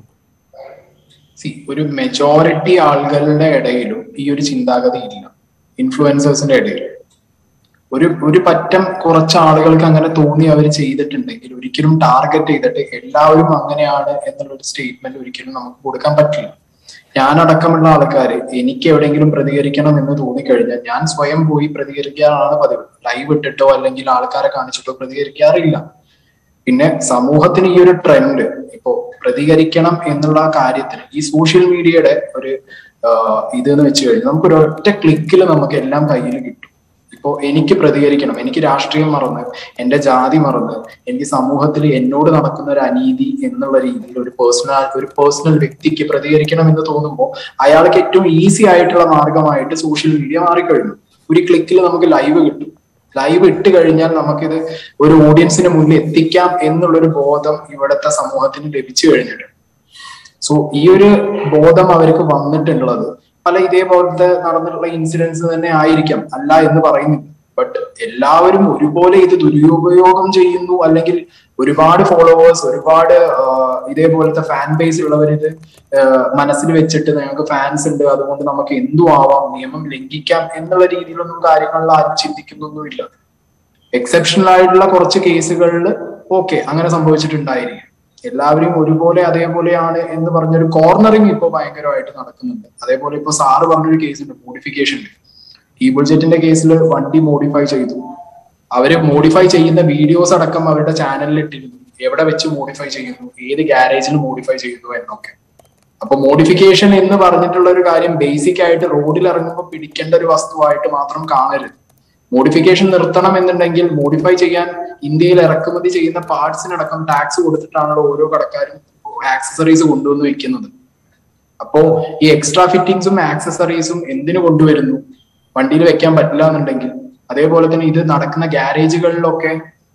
S4: സി ഒരു മെജോറിറ്റി ആളുകളുടെ ഇടയിലും ഈ ഒരു ചിന്താഗതി ഇല്ല ഇൻഫ്ലുവൻസേഴ്സിന്റെ ഇടയിൽ ഒരു ഒരു പറ്റം കുറച്ച് ആളുകൾക്ക് അങ്ങനെ തോന്നി അവർ ചെയ്തിട്ടുണ്ടെങ്കിൽ ഒരിക്കലും ടാർഗറ്റ് ചെയ്തിട്ട് എല്ലാവരും അങ്ങനെയാണ് എന്നുള്ള ഒരു സ്റ്റേറ്റ്മെന്റ് ഒരിക്കലും നമുക്ക് കൊടുക്കാൻ പറ്റില്ല ഞാനടക്കമുള്ള ആൾക്കാർ എനിക്ക് എവിടെയെങ്കിലും പ്രതികരിക്കണം എന്ന് തോന്നിക്കഴിഞ്ഞാൽ ഞാൻ സ്വയം പോയി പ്രതികരിക്കാറാണ് പതിവ് ലൈവ് ഇട്ടിട്ടോ അല്ലെങ്കിൽ ആൾക്കാരെ കാണിച്ചിട്ടോ പ്രതികരിക്കാറില്ല പിന്നെ സമൂഹത്തിന് ഈ ഒരു ട്രെൻഡ് ഇപ്പോ പ്രതികരിക്കണം എന്നുള്ള കാര്യത്തിന് ഈ സോഷ്യൽ മീഡിയയുടെ ഒരു ആഹ് ഇത് എന്ന് വെച്ച് കഴിഞ്ഞാൽ നമുക്ക് ഒരു ഒറ്റ ക്ലിക്കിൽ നമുക്ക് എല്ലാം കയ്യിൽ കിട്ടും ഇപ്പോ എനിക്ക് പ്രതികരിക്കണം എനിക്ക് രാഷ്ട്രീയം മറന്ന് എന്റെ ജാതി മറന്ന് എനിക്ക് സമൂഹത്തിൽ എന്നോട് നടക്കുന്ന ഒരു അനീതി എന്നുള്ള രീതിയിൽ ഒരു പേഴ്സണൽ ഒരു പേഴ്സണൽ വ്യക്തിക്ക് പ്രതികരിക്കണം എന്ന് തോന്നുമ്പോൾ അയാൾക്ക് ഏറ്റവും ഈസി ആയിട്ടുള്ള മാർഗമായിട്ട് സോഷ്യൽ മീഡിയ മാറിക്കഴിഞ്ഞു ഒരു ക്ലിക്കിൽ നമുക്ക് ലൈവ് കിട്ടും ലൈവ് ഇട്ട് കഴിഞ്ഞാൽ നമുക്കിത് ഒരു ഓഡിയൻസിന് മുന്നിൽ എത്തിക്കാം എന്നുള്ളൊരു ബോധം ഇവിടുത്തെ സമൂഹത്തിന് ലഭിച്ചു കഴിഞ്ഞിട്ടുണ്ട് സോ ഈ ഒരു ബോധം അവർക്ക് വന്നിട്ടുള്ളത് പല ഇതേപോലത്തെ നടന്നിട്ടുള്ള ഇൻസിഡൻസ് തന്നെ ആയിരിക്കാം അല്ല എന്ന് പറയുന്നില്ല ബട്ട് എല്ലാവരും ഒരുപോലെ ഇത് ദുരുപയോഗം ചെയ്യുന്നു അല്ലെങ്കിൽ ഒരുപാട് ഫോളോവേഴ്സ് ഒരുപാട് ആഹ്, ഇതേപോലത്തെ ഫാൻ ബേസ് ഉള്ളവർ ഇത് ആഹ്, മനസ്സിൽ വെച്ചിട്ട് ഞങ്ങൾക്ക് ഫാൻസ് ഉണ്ട് അതുകൊണ്ട് നമുക്ക് എന്തും ആവാം നിയമം ലംഘിക്കാം എന്നുള്ള രീതിയിലൊന്നും കാര്യങ്ങളിൽ ആരും ചിന്തിക്കുന്നൊന്നുമില്ല എക്സെപ്ഷണൽ ആയിട്ടുള്ള കുറച്ച് കേസുകളിൽ ഓക്കെ അങ്ങനെ സംഭവിച്ചിട്ടുണ്ടായിരിക്കും എല്ലാവരെയും ഒരുപോലെ അതേപോലെയാണ് എന്ന് പറഞ്ഞൊരു കോർണറിങ് ഇപ്പൊ ഭയങ്കരമായിട്ട് നടക്കുന്നുണ്ട് അതേപോലെ ഇപ്പൊ സാറ് പറഞ്ഞൊരു കേസ് ഉണ്ട് മോഡിഫിക്കേഷൻ ഈ ബുൾജെറ്റിന്റെ കേസിൽ വണ്ടി മോഡിഫൈ ചെയ്തു അവര് മോഡിഫൈ ചെയ്യുന്ന വീഡിയോസ് അടക്കം അവരുടെ ചാനലിൽ ഇട്ടിരുന്നു എവിടെ വെച്ച് മോഡിഫൈ ചെയ്യുന്നു ഏത് ഗ്യാരേജിൽ മോഡിഫൈ ചെയ്യുന്നു എന്നൊക്കെ അപ്പൊ മോഡിഫിക്കേഷൻ എന്ന് പറഞ്ഞിട്ടുള്ള ഒരു കാര്യം ബേസിക് ആയിട്ട് റോഡിൽ ഇറങ്ങുമ്പോൾ പിടിക്കേണ്ട ഒരു വസ്തുവായിട്ട് മാത്രം കാണരുത് മോഡിഫിക്കേഷൻ നിർത്തണം എന്നുണ്ടെങ്കിൽ മോഡിഫൈ ചെയ്യാൻ ഇന്ത്യയിൽ ഇറക്കുമതി ചെയ്യുന്ന പാർട്സിനടക്കം ടാക്സ് കൊടുത്തിട്ടാണല്ലോ ഓരോ കടക്കാരും ആക്സസറീസ് കൊണ്ടുവന്ന് വെക്കുന്നത് അപ്പോ ഈ എക്സ്ട്രാ ഫിറ്റിംഗ്സും ആക്സസറീസും എന്തിനു കൊണ്ടുവരുന്നു വണ്ടിയിൽ വെക്കാൻ പറ്റില്ല എന്നുണ്ടെങ്കിൽ അതേപോലെ തന്നെ ഇത് നടക്കുന്ന ഗ്യാരേജുകളിലൊക്കെ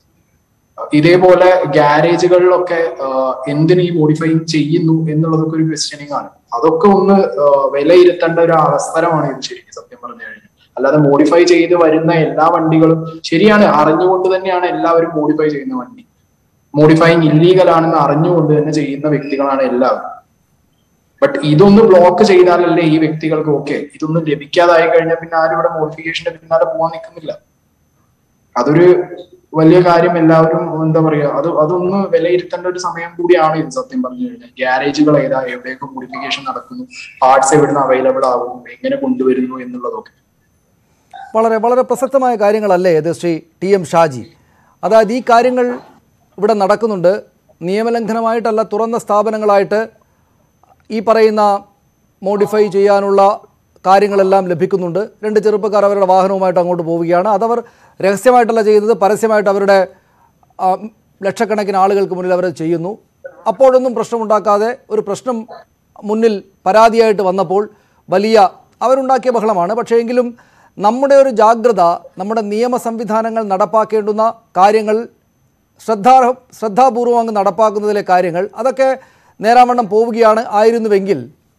S4: ഇതേപോലെ ഗ്യാരേജുകളിലൊക്കെ ആഹ്, എന്തിന് ഈ മോഡിഫൈങ് ചെയ്യുന്നു എന്നുള്ളതൊക്കെ ഒരു ക്വസ്റ്റ്യനിങ് ആണ് അതൊക്കെ ഒന്ന് ആഹ്, വിലയിരുത്തേണ്ട ഒരു അവസരമാണ് ഇത് ശരിക്കും സത്യം പറഞ്ഞു കഴിഞ്ഞാൽ അല്ലാതെ മോഡിഫൈ ചെയ്ത് വരുന്ന എല്ലാ വണ്ടികളും ശരിയാണ് അറിഞ്ഞുകൊണ്ട് തന്നെയാണ് എല്ലാവരും മോഡിഫൈ ചെയ്യുന്ന വണ്ടി മോഡിഫൈങ് ഇല്ലീഗൽ ആണെന്ന് അറിഞ്ഞുകൊണ്ട് തന്നെ ചെയ്യുന്ന വ്യക്തികളാണ് എല്ലാവരും ബട്ട് ഇതൊന്ന് ബ്ലോക്ക് ചെയ്താലല്ലേ ഈ വ്യക്തികൾക്ക് ഓക്കെ ഇതൊന്നും ലഭിക്കാതായി കഴിഞ്ഞാൽ പിന്നെ ആരും ഇവിടെ മോഡിഫിക്കേഷന്റെ പിന്നാലെ പോകാൻ നിൽക്കുന്നില്ല അതൊരു വലിയ കാര്യം എല്ലാവരും എന്താ പറയാ അത് അതൊന്ന് വിലയിരുത്തേണ്ട ഒരു സമയം കൂടിയാണ് ഇത് സത്യം പറഞ്ഞു കഴിഞ്ഞാൽ ഗ്യാരേജുകൾ ഏതാ എവിടെയൊക്കെ മോഡിഫിക്കേഷൻ നടക്കുന്നു പാർട്സ് എവിടുന്ന് അവൈലബിൾ ആകുന്നു എങ്ങനെ കൊണ്ടുവരുന്നു എന്നുള്ളതൊക്കെ
S3: വളരെ വളരെ പ്രസക്തമായ കാര്യങ്ങളല്ലേ ഇത് ശ്രീ ടി എം ഷാജി അതായത് ഈ കാര്യങ്ങൾ ഇവിടെ നടക്കുന്നുണ്ട് നിയമലംഘനമായിട്ടല്ല തുറന്ന സ്ഥാപനങ്ങളായിട്ട് ഈ പറയുന്ന മോഡിഫൈ ചെയ്യാനുള്ള കാര്യങ്ങളെല്ലാം ലഭിക്കുന്നുണ്ട് രണ്ട് ചെറുപ്പക്കാർ അവരുടെ വാഹനവുമായിട്ട് അങ്ങോട്ട് പോവുകയാണ് അതവർ രഹസ്യമായിട്ടല്ല ചെയ്യുന്നത് പരസ്യമായിട്ട് അവരുടെ ആ, ലക്ഷക്കണക്കിന് ആളുകൾക്ക് മുന്നിൽ അവർ ചെയ്യുന്നു അപ്പോഴൊന്നും പ്രശ്നമുണ്ടാക്കാതെ ഒരു പ്രശ്നം മുന്നിൽ പരാതിയായിട്ട് വന്നപ്പോൾ വലിയ അവരുണ്ടാക്കിയ ബഹളമാണ് പക്ഷേ എങ്കിലും നമ്മുടെ ഒരു ജാഗ്രത നമ്മുടെ നിയമ സംവിധാനങ്ങൾ നടപ്പാക്കേണ്ടുന്ന കാര്യങ്ങൾ ശ്രദ്ധാ ശ്രദ്ധാപൂർവം അങ്ങ് നടപ്പാക്കുന്നതിലെ കാര്യങ്ങൾ അതൊക്കെ നേരാവണ്ണം പോവുകയാണ് ആയിരുന്നുവെങ്കിൽ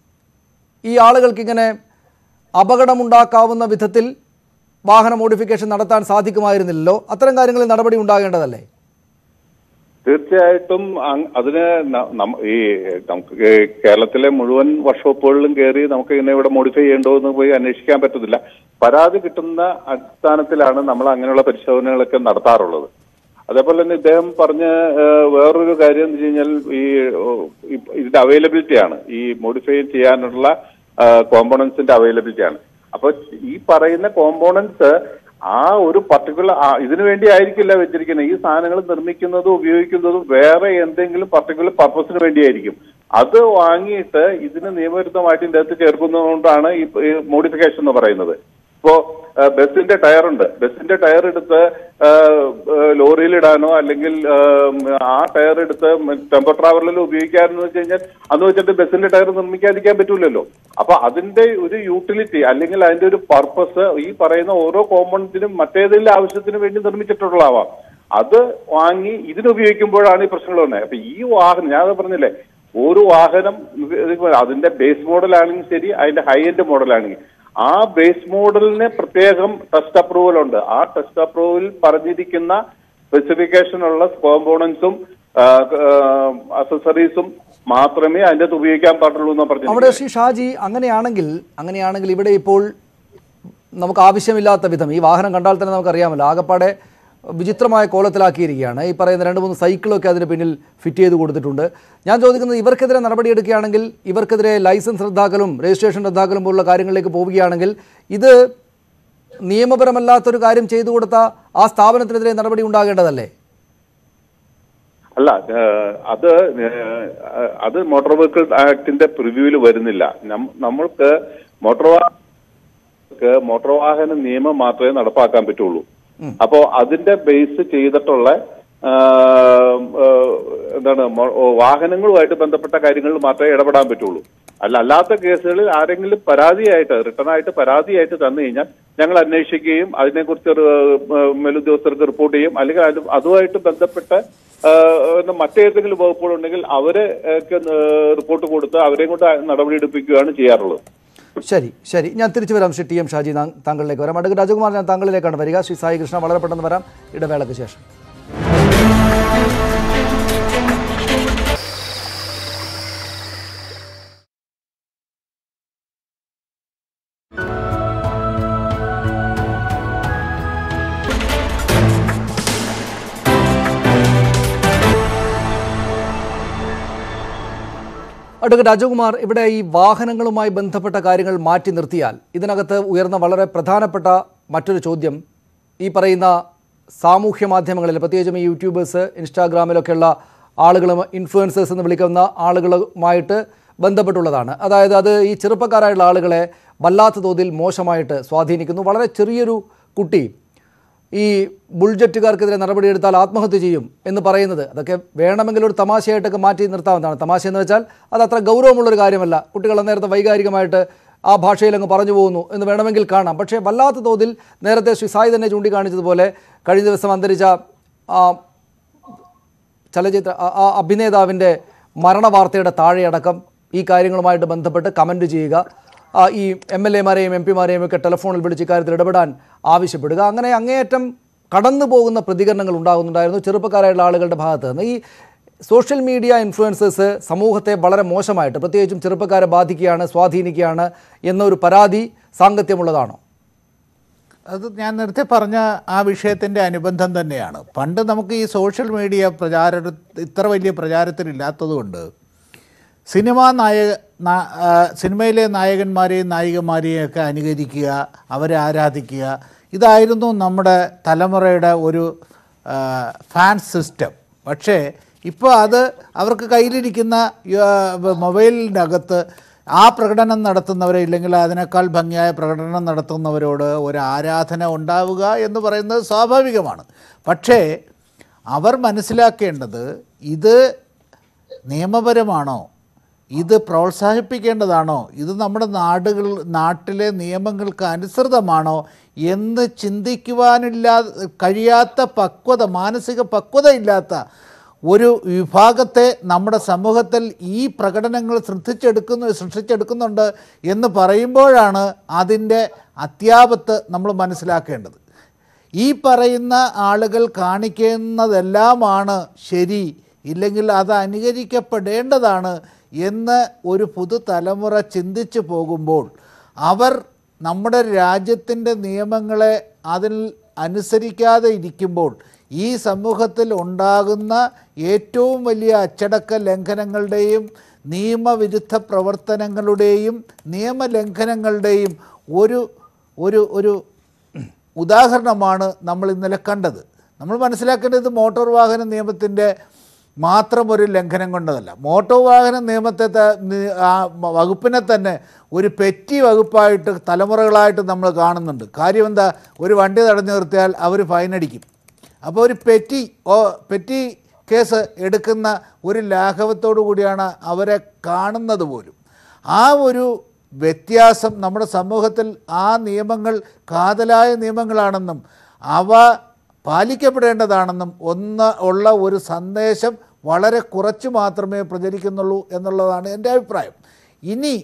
S3: ഈ ആളുകൾക്കിങ്ങനെ അപകടമുണ്ടാക്കാവുന്ന വിധത്തിൽ വാഹന മോഡിഫിക്കേഷൻ നടത്താൻ സാധിക്കുമായിരുന്നില്ലല്ലോ അത്തരം കാര്യങ്ങളിൽ നടപടി ഉണ്ടാകേണ്ടതല്ലേ
S7: തീർച്ചയായിട്ടും അങ് അതിന് ന- നമ്മ- ഈ നമുക്ക് ഈ കേരളത്തിലെ മുഴുവൻ വർക്ക്ഷോപ്പുകളിലും കയറി നമുക്ക് ഇങ്ങനെ ഇവിടെ മോഡിഫൈ ചെയ്യണ്ടോ എന്ന് പോയി അന്വേഷിക്കാൻ പറ്റത്തില്ല പരാതി കിട്ടുന്ന അടിസ്ഥാനത്തിലാണ് നമ്മൾ അങ്ങനെയുള്ള പരിശോധനകളൊക്കെ നടത്താറുള്ളത് അതേപോലെ തന്നെ ഇദ്ദേഹം പറഞ്ഞ ഏഹ്, വേറൊരു കാര്യം എന്ന് വെച്ച് കഴിഞ്ഞാൽ ഈ ഓ, ഈ- ഇതിന്റെ അവൈലബിലിറ്റി ആണ് ഈ മോഡിഫൈ ചെയ്യാനുള്ള കോമ്പോണൻസിന്റെ അവൈലബിലിറ്റി ആണ് അപ്പൊ ഈ പറയുന്ന കോമ്പോണൻസ് ആ ഒരു പർട്ടിക്കുലർ ഇതിനു വേണ്ടി ആയിരിക്കില്ല വെച്ചിരിക്കുന്നത് ഈ സാധനങ്ങൾ നിർമ്മിക്കുന്നതും ഉപയോഗിക്കുന്നതും വേറെ എന്തെങ്കിലും പർട്ടിക്കുലർ പർപ്പസിന് വേണ്ടിയായിരിക്കും അത് വാങ്ങിയിട്ട് ഇതിന് നിയമവിരുദ്ധമായിട്ട് ഇതിന്റെ അകത്ത് ചേർക്കുന്നതുകൊണ്ടാണ് ഈ മോഡിഫിക്കേഷൻ എന്ന് പറയുന്നത് ഇപ്പോ ആ, ബസിന്റെ ടയറുണ്ട് ബസിന്റെ ടയർ എടുത്ത് ആ, ആ, ലോറിയിലിടാനോ അല്ലെങ്കിൽ ആ, ആ ടയർ എടുത്ത് ടെമ്പോ ട്രാവലറിൽ ഉപയോഗിക്കാനെന്ന് വെച്ച് കഴിഞ്ഞാൽ അന്ന് വെച്ചിട്ട് ബസിന്റെ ടയർ നിർമ്മിക്കാതിരിക്കാൻ പറ്റൂലല്ലോ അപ്പൊ അതിന്റെ ഒരു യൂട്ടിലിറ്റി അല്ലെങ്കിൽ അതിന്റെ ഒരു പർപ്പസ് ഈ പറയുന്ന ഓരോ കോമ്പണന്റിനും മറ്റേതെങ്കിലും ആവശ്യത്തിന് വേണ്ടി നിർമ്മിച്ചിട്ടുള്ളതാവാം അത് വാങ്ങി ഇതിനുപയോഗിക്കുമ്പോഴാണ് ഈ പ്രശ്നങ്ങൾ വന്നത് അപ്പൊ ഈ വാഹനം ഞാൻ പറഞ്ഞില്ലേ ഒരു വാഹനം ഇത് അതിന്റെ ബേസ് മോഡലാണെങ്കിൽ ശരി അതിന്റെ ഹൈ എൻഡ് മോഡലാണെങ്കിൽ ആ ബേസ് മോഡലിന് പ്രത്യേകം ടെസ്റ്റ് അപ്രൂവൽ ഉണ്ട് ആ ടെസ്റ്റ് അപ്രൂവൽ പറഞ്ഞിരിക്കുന്ന സ്പെസിഫിക്കേഷനുള്ള കോമ്പോണൻസും അസസറീസും മാത്രമേ അതിൻ്റെ അകത്ത് ഉപയോഗിക്കാൻ പാടുള്ളൂ എന്ന്
S3: അവിടെ
S7: പറഞ്ഞു
S3: ശ്രീ ഷാജി അങ്ങനെയാണെങ്കിൽ അങ്ങനെയാണെങ്കിൽ ഇവിടെ ഇപ്പോൾ നമുക്ക് ആവശ്യമില്ലാത്ത വിധം ഈ വാഹനം കണ്ടാൽ തന്നെ നമുക്കറിയാമല്ലോ ആകപ്പാടെ വിചിത്രമായ കോലത്തിലാക്കിയിരിക്കുകയാണ് ഈ പറയുന്ന രണ്ട് മൂന്ന് സൈക്കിളൊക്കെ അതിന് പിന്നിൽ ഫിറ്റ് ചെയ്ത് കൊടുത്തിട്ടുണ്ട് ഞാൻ ചോദിക്കുന്നത് ഇവർക്കെതിരെ നടപടിയെടുക്കുകയാണെങ്കിൽ ഇവർക്കെതിരെ ലൈസൻസ് റദ്ദാക്കലും രജിസ്ട്രേഷൻ റദ്ദാക്കലും പോലുള്ള കാര്യങ്ങളിലേക്ക് പോവുകയാണെങ്കിൽ ഇത് നിയമപരമല്ലാത്തൊരു കാര്യം ചെയ്തു കൊടുത്ത ആ സ്ഥാപനത്തിനെതിരെ നടപടി ഉണ്ടാകേണ്ടതല്ലേ
S7: അല്ല ഏഹ്, അത് ഏഹ്, അത് മോട്ടോർ വെഹിക്കിൾ ആക്ടിന്റെ പ്രിവ്യൂവിൽ വരുന്നില്ല നം- നമ്മൾക്ക് മോട്ടോർ വാഹനങ്ങൾക്ക് മോട്ടോർ വാഹന നിയമം മാത്രമേ നടപ്പാക്കാൻ പറ്റുള്ളൂ അപ്പോ അതിന്റെ ബേസ് ചെയ്തിട്ടുള്ള ആഹ്, ഏഹ്, എന്താണ് മോ- വാഹനങ്ങളുമായിട്ട് ബന്ധപ്പെട്ട കാര്യങ്ങളിൽ മാത്രമേ ഇടപെടാൻ പറ്റുള്ളൂ അല്ല അല്ലാത്ത കേസുകളിൽ ആരെങ്കിലും പരാതിയായിട്ട് റിട്ടേൺ ആയിട്ട് പരാതിയായിട്ട് തന്നു കഴിഞ്ഞാൽ ഞങ്ങൾ അന്വേഷിക്കുകയും അതിനെക്കുറിച്ച് ഒരു, ഏഹ്, മേലുദ്യോഗസ്ഥർക്ക് റിപ്പോർട്ട് ചെയ്യും അല്ലെങ്കിൽ അത് അതുമായിട്ട് ബന്ധപ്പെട്ട ഏഹ്, മറ്റേതെങ്കിലും വകുപ്പുകളുണ്ടെങ്കിൽ അവരെ ഒക്കെ, ഏഹ്, റിപ്പോർട്ട് കൊടുത്ത് അവരെയും കൊണ്ട് നടപടി എടുപ്പിക്കുകയാണ് ചെയ്യാറുള്ളത്
S3: ശരി ശരി ഞാൻ തിരിച്ചു വരാം ശ്രീ ടി എം ഷാജി താ- താങ്കളിലേക്ക് വരാം അടുത്ത രാജകുമാർ ഞാൻ താങ്കളിലേക്കാണ് വരിക ശ്രീ സായി കൃഷ്ണ വളരെ പെട്ടെന്ന് വരാം ഇടവേളയ്ക്ക് ശേഷം അഡ്വക്കേറ്റ് രാജകുമാർ ഇവിടെ ഈ വാഹനങ്ങളുമായി ബന്ധപ്പെട്ട കാര്യങ്ങൾ മാറ്റി നിർത്തിയാൽ ഇതിനകത്ത് ഉയർന്ന വളരെ പ്രധാനപ്പെട്ട മറ്റൊരു ചോദ്യം ഈ പറയുന്ന സാമൂഹ്യ മാധ്യമങ്ങളിൽ പ്രത്യേകിച്ചും ഈ യൂട്യൂബേഴ്സ് ഇൻസ്റ്റാഗ്രാമിലൊക്കെയുള്ള ആളുകളും ഇൻഫ്ലുവൻസേഴ്സ് എന്ന് വിളിക്കുന്ന ആളുകളുമായിട്ട് ബന്ധപ്പെട്ടുള്ളതാണ് അതായത് അത് ഈ ചെറുപ്പക്കാരായുള്ള ആളുകളെ വല്ലാത്ത തോതിൽ മോശമായിട്ട് സ്വാധീനിക്കുന്നു വളരെ ചെറിയൊരു കുട്ടി ഈ ബുൾജറ്റുകാർക്കെതിരെ നടപടിയെടുത്താൽ ആത്മഹത്യ ചെയ്യും എന്ന് പറയുന്നത് അതൊക്കെ വേണമെങ്കിൽ ഒരു തമാശയായിട്ടൊക്കെ മാറ്റി നിർത്താവുന്നതാണ് തമാശ എന്ന് വെച്ചാൽ അത് അത്ര ഗൗരവമുള്ളൊരു കാര്യമല്ല കുട്ടികൾ നേരത്തെ വൈകാരികമായിട്ട് ആ ഭാഷയിൽ അങ്ങ് പറഞ്ഞു പോകുന്നു എന്ന് വേണമെങ്കിൽ കാണാം പക്ഷേ വല്ലാത്ത തോതിൽ നേരത്തെ ശ്രീ സായി തന്നെ ചൂണ്ടിക്കാണിച്ചതുപോലെ കഴിഞ്ഞ ദിവസം അന്തരിച്ച ആ ചലച്ചിത്ര ആ- ആ അഭിനേതാവിൻ്റെ മരണവാർത്തയുടെ താഴെയടക്കം ഈ കാര്യങ്ങളുമായിട്ട് ബന്ധപ്പെട്ട് കമൻറ്റ് ചെയ്യുക ആ, ഈ എം എൽ എമാരെയും എം പിമാരെയും ഒക്കെ ടെലിഫോണിൽ വിളിച്ച് ഇക്കാര്യത്തിൽ ഇടപെടാൻ ആവശ്യപ്പെടുക അങ്ങനെ അങ്ങേയറ്റം കടന്നു പോകുന്ന പ്രതികരണങ്ങൾ ഉണ്ടാകുന്നുണ്ടായിരുന്നു ചെറുപ്പക്കാരായുള്ള ആളുകളുടെ ഭാഗത്ത് നിന്ന് ഈ സോഷ്യൽ മീഡിയ ഇൻഫ്ലുവൻസേഴ്സ് സമൂഹത്തെ വളരെ മോശമായിട്ട് പ്രത്യേകിച്ചും ചെറുപ്പക്കാരെ ബാധിക്കുകയാണ് സ്വാധീനിക്കുകയാണ് എന്നൊരു പരാതി സാങ്കത്യമുള്ളതാണോ
S6: അത് ഞാൻ നേരത്തെ പറഞ്ഞ ആ വിഷയത്തിൻ്റെ അനുബന്ധം തന്നെയാണ് പണ്ട് നമുക്ക് ഈ സോഷ്യൽ മീഡിയ പ്രചാര ഇത്ര വലിയ പ്രചാരത്തിലില്ലാത്തതുകൊണ്ട് സിനിമാ നായക നാ- ആ, സിനിമയിലെ നായകന്മാരെയും നായികമാരെയും ഒക്കെ അനുകരിക്കുക അവരെ ആരാധിക്കുക ഇതായിരുന്നു നമ്മുടെ തലമുറയുടെ ഒരു ആ, ഫാൻ സിസ്റ്റം പക്ഷേ ഇപ്പോൾ അത് അവർക്ക് കയ്യിലിരിക്കുന്ന ആ, മൊബൈലിൻ്റെ അകത്ത് ആ പ്രകടനം നടത്തുന്നവരെ ഇല്ലെങ്കിൽ അതിനേക്കാൾ ഭംഗിയായ പ്രകടനം നടത്തുന്നവരോട് ഒരു ആരാധന ഉണ്ടാവുക എന്ന് പറയുന്നത് സ്വാഭാവികമാണ് പക്ഷേ അവർ മനസ്സിലാക്കേണ്ടത് ഇത് നിയമപരമാണോ ഇത് പ്രോത്സാഹിപ്പിക്കേണ്ടതാണോ ഇത് നമ്മുടെ നാടുകൾ നാട്ടിലെ നിയമങ്ങൾക്ക് അനുസൃതമാണോ എന്ന് ചിന്തിക്കുവാനില്ലാ കഴിയാത്ത പക്വത മാനസിക പക്വത ഇല്ലാത്ത ഒരു വിഭാഗത്തെ നമ്മുടെ സമൂഹത്തിൽ ഈ പ്രകടനങ്ങൾ ശ്രദ്ധിച്ചെടുക്കുന്നു സൃഷ്ടിച്ചെടുക്കുന്നുണ്ട് എന്ന് പറയുമ്പോഴാണ് അതിൻ്റെ അത്യാപത്ത് നമ്മൾ മനസ്സിലാക്കേണ്ടത് ഈ പറയുന്ന ആളുകൾ കാണിക്കുന്നതെല്ലാമാണ് ശരി ഇല്ലെങ്കിൽ അത് അനുകരിക്കപ്പെടേണ്ടതാണ് എന്ന് ഒരു പുതുതലമുറ ചിന്തിച്ചു പോകുമ്പോൾ അവർ നമ്മുടെ രാജ്യത്തിൻ്റെ നിയമങ്ങളെ അതിൽ അനുസരിക്കാതെ ഇരിക്കുമ്പോൾ ഈ സമൂഹത്തിൽ ഉണ്ടാകുന്ന ഏറ്റവും വലിയ അച്ചടക്ക ലംഘനങ്ങളുടെയും നിയമവിരുദ്ധ പ്രവർത്തനങ്ങളുടെയും നിയമലംഘനങ്ങളുടെയും ഒരു ഒരു ഒരു ഉദാഹരണമാണ് നമ്മൾ ഇന്നലെ കണ്ടത് നമ്മൾ മനസ്സിലാക്കേണ്ടത് മോട്ടോർ വാഹന നിയമത്തിൻ്റെ മാത്രം ഒരു ലംഘനം കൊണ്ടതല്ല മോട്ടോർ വാഹന നിയമത്തെ ത- നി- ആ മ- വകുപ്പിനെ തന്നെ ഒരു പെറ്റി വകുപ്പായിട്ട് തലമുറകളായിട്ട് നമ്മൾ കാണുന്നുണ്ട് കാര്യം എന്താ ഒരു വണ്ടി തടഞ്ഞു നിർത്തിയാൽ അവർ ഫൈനടിക്കും അപ്പോൾ ഒരു പെറ്റി ഓ പെറ്റി കേസ് എടുക്കുന്ന ഒരു ലാഘവത്തോടു കൂടിയാണ് അവരെ കാണുന്നത് പോലും ആ ഒരു വ്യത്യാസം നമ്മുടെ സമൂഹത്തിൽ ആ നിയമങ്ങൾ കാതലായ നിയമങ്ങളാണെന്നും അവ പാലിക്കപ്പെടേണ്ടതാണെന്നും ഒന്ന് ഉള്ള ഒരു സന്ദേശം വളരെ കുറച്ച് മാത്രമേ പ്രചരിക്കുന്നുള്ളൂ എന്നുള്ളതാണ് എൻ്റെ അഭിപ്രായം ഇനി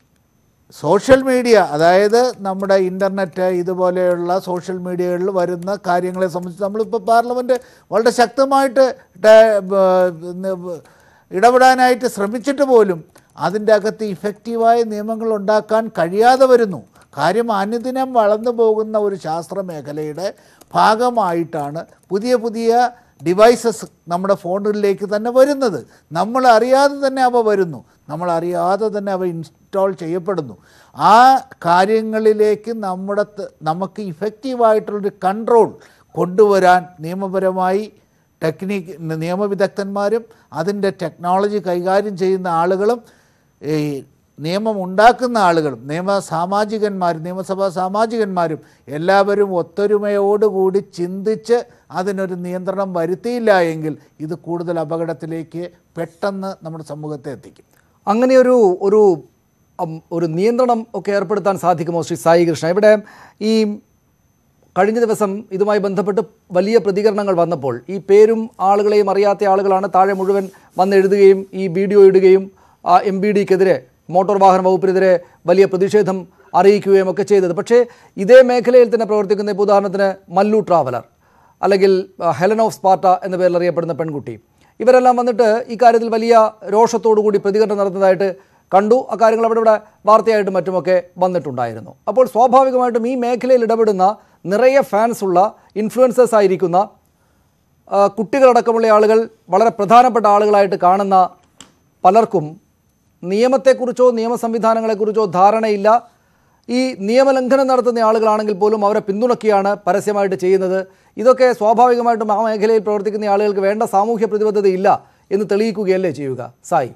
S6: സോഷ്യൽ മീഡിയ അതായത് നമ്മുടെ ഇൻ്റർനെറ്റ് ഇതുപോലെയുള്ള സോഷ്യൽ മീഡിയകളിൽ വരുന്ന കാര്യങ്ങളെ സംബന്ധിച്ച് നമ്മളിപ്പോൾ പാർലമെൻറ്റ് വളരെ ശക്തമായിട്ട് ട- ബ- ന- ഇടപെടാനായിട്ട് ശ്രമിച്ചിട്ട് പോലും അതിൻ്റെ അകത്ത് ഇഫക്റ്റീവായ നിയമങ്ങൾ ഉണ്ടാക്കാൻ കഴിയാതെ വരുന്നു കാര്യം അനുദിനം വളർന്നു പോകുന്ന ഒരു ശാസ്ത്ര മേഖലയുടെ ഭാഗമായിട്ടാണ് പുതിയ പുതിയ ഡിവൈസസ് നമ്മുടെ ഫോണുകളിലേക്ക് തന്നെ വരുന്നത് നമ്മൾ അറിയാതെ തന്നെ അവ വരുന്നു നമ്മൾ അറിയാതെ തന്നെ അവ ഇൻസ്റ്റാൾ ചെയ്യപ്പെടുന്നു ആ കാര്യങ്ങളിലേക്ക് നമ്മുടെ ത- നമുക്ക് ഇഫക്റ്റീവായിട്ടുള്ളൊരു കൺട്രോൾ കൊണ്ടുവരാൻ നിയമപരമായി ടെക്നിക്ക് നിയമവിദഗ്ധന്മാരും അതിൻ്റെ ടെക്നോളജി കൈകാര്യം ചെയ്യുന്ന ആളുകളും ഈ നിയമം ഉണ്ടാക്കുന്ന ആളുകളും നിയമ സാമാജികന്മാരും നിയമസഭാ സാമാജികന്മാരും എല്ലാവരും ഒത്തൊരുമയോടുകൂടി ചിന്തിച്ച് അതിനൊരു നിയന്ത്രണം വരുത്തിയില്ല എങ്കിൽ ഇത് കൂടുതൽ അപകടത്തിലേക്ക് പെട്ടെന്ന് നമ്മുടെ സമൂഹത്തെ എത്തിക്കും
S3: അങ്ങനെ ഒരു ഒരു ഉം, ഒരു നിയന്ത്രണം ഒക്കെ ഏർപ്പെടുത്താൻ സാധിക്കുമോ ശ്രീ സായി കൃഷ്ണ ഇവിടെ ഈ കഴിഞ്ഞ ദിവസം ഇതുമായി ബന്ധപ്പെട്ട് വലിയ പ്രതികരണങ്ങൾ വന്നപ്പോൾ ഈ പേരും ആളുകളെയും അറിയാത്ത ആളുകളാണ് താഴെ മുഴുവൻ വന്നെഴുതുകയും ഈ വീഡിയോ ഇടുകയും എം ബി ഡിക്കെതിരെ മോട്ടോർ വാഹന വകുപ്പിനെതിരെ വലിയ പ്രതിഷേധം അറിയിക്കുകയും ഒക്കെ ചെയ്തത് പക്ഷേ ഇതേ മേഖലയിൽ തന്നെ പ്രവർത്തിക്കുന്ന ഇപ്പോൾ ഉദാഹരണത്തിന് മല്ലു ട്രാവലർ അല്ലെങ്കിൽ ആ, ഹെലൻ ഓഫ് സ്പാർട്ട എന്ന പേരിൽ അറിയപ്പെടുന്ന പെൺകുട്ടി ഇവരെല്ലാം വന്നിട്ട് ഇക്കാര്യത്തിൽ വലിയ രോഷത്തോടു കൂടി പ്രതികരണം നടത്തുന്നതായിട്ട് കണ്ടു അക്കാര്യങ്ങൾ അവിടെ ഇവിടെ വാർത്തയായിട്ടും മറ്റുമൊക്കെ വന്നിട്ടുണ്ടായിരുന്നു അപ്പോൾ സ്വാഭാവികമായിട്ടും ഈ മേഖലയിൽ ഇടപെടുന്ന നിറയെ ഫാൻസ് ഉള്ള ഇൻഫ്ലുവൻസേഴ്സ് ആയിരിക്കുന്ന ആ, കുട്ടികളടക്കമുള്ള ആളുകൾ വളരെ പ്രധാനപ്പെട്ട ആളുകളായിട്ട് കാണുന്ന പലർക്കും നിയമത്തെക്കുറിച്ചോ നിയമ സംവിധാനങ്ങളെക്കുറിച്ചോ ധാരണയില്ല ഈ നിയമലംഘനം നടത്തുന്ന ആളുകളാണെങ്കിൽ പോലും അവരെ പിന്തുണയ്ക്കുകയാണ് പരസ്യമായിട്ട് ചെയ്യുന്നത് ഇതൊക്കെ സ്വാഭാവികമായിട്ടും ആ മേഖലയിൽ പ്രവർത്തിക്കുന്ന ആളുകൾക്ക് വേണ്ട സാമൂഹ്യ പ്രതിബദ്ധതയില്ല എന്ന് തെളിയിക്കുകയല്ലേ ചെയ്യുക സായി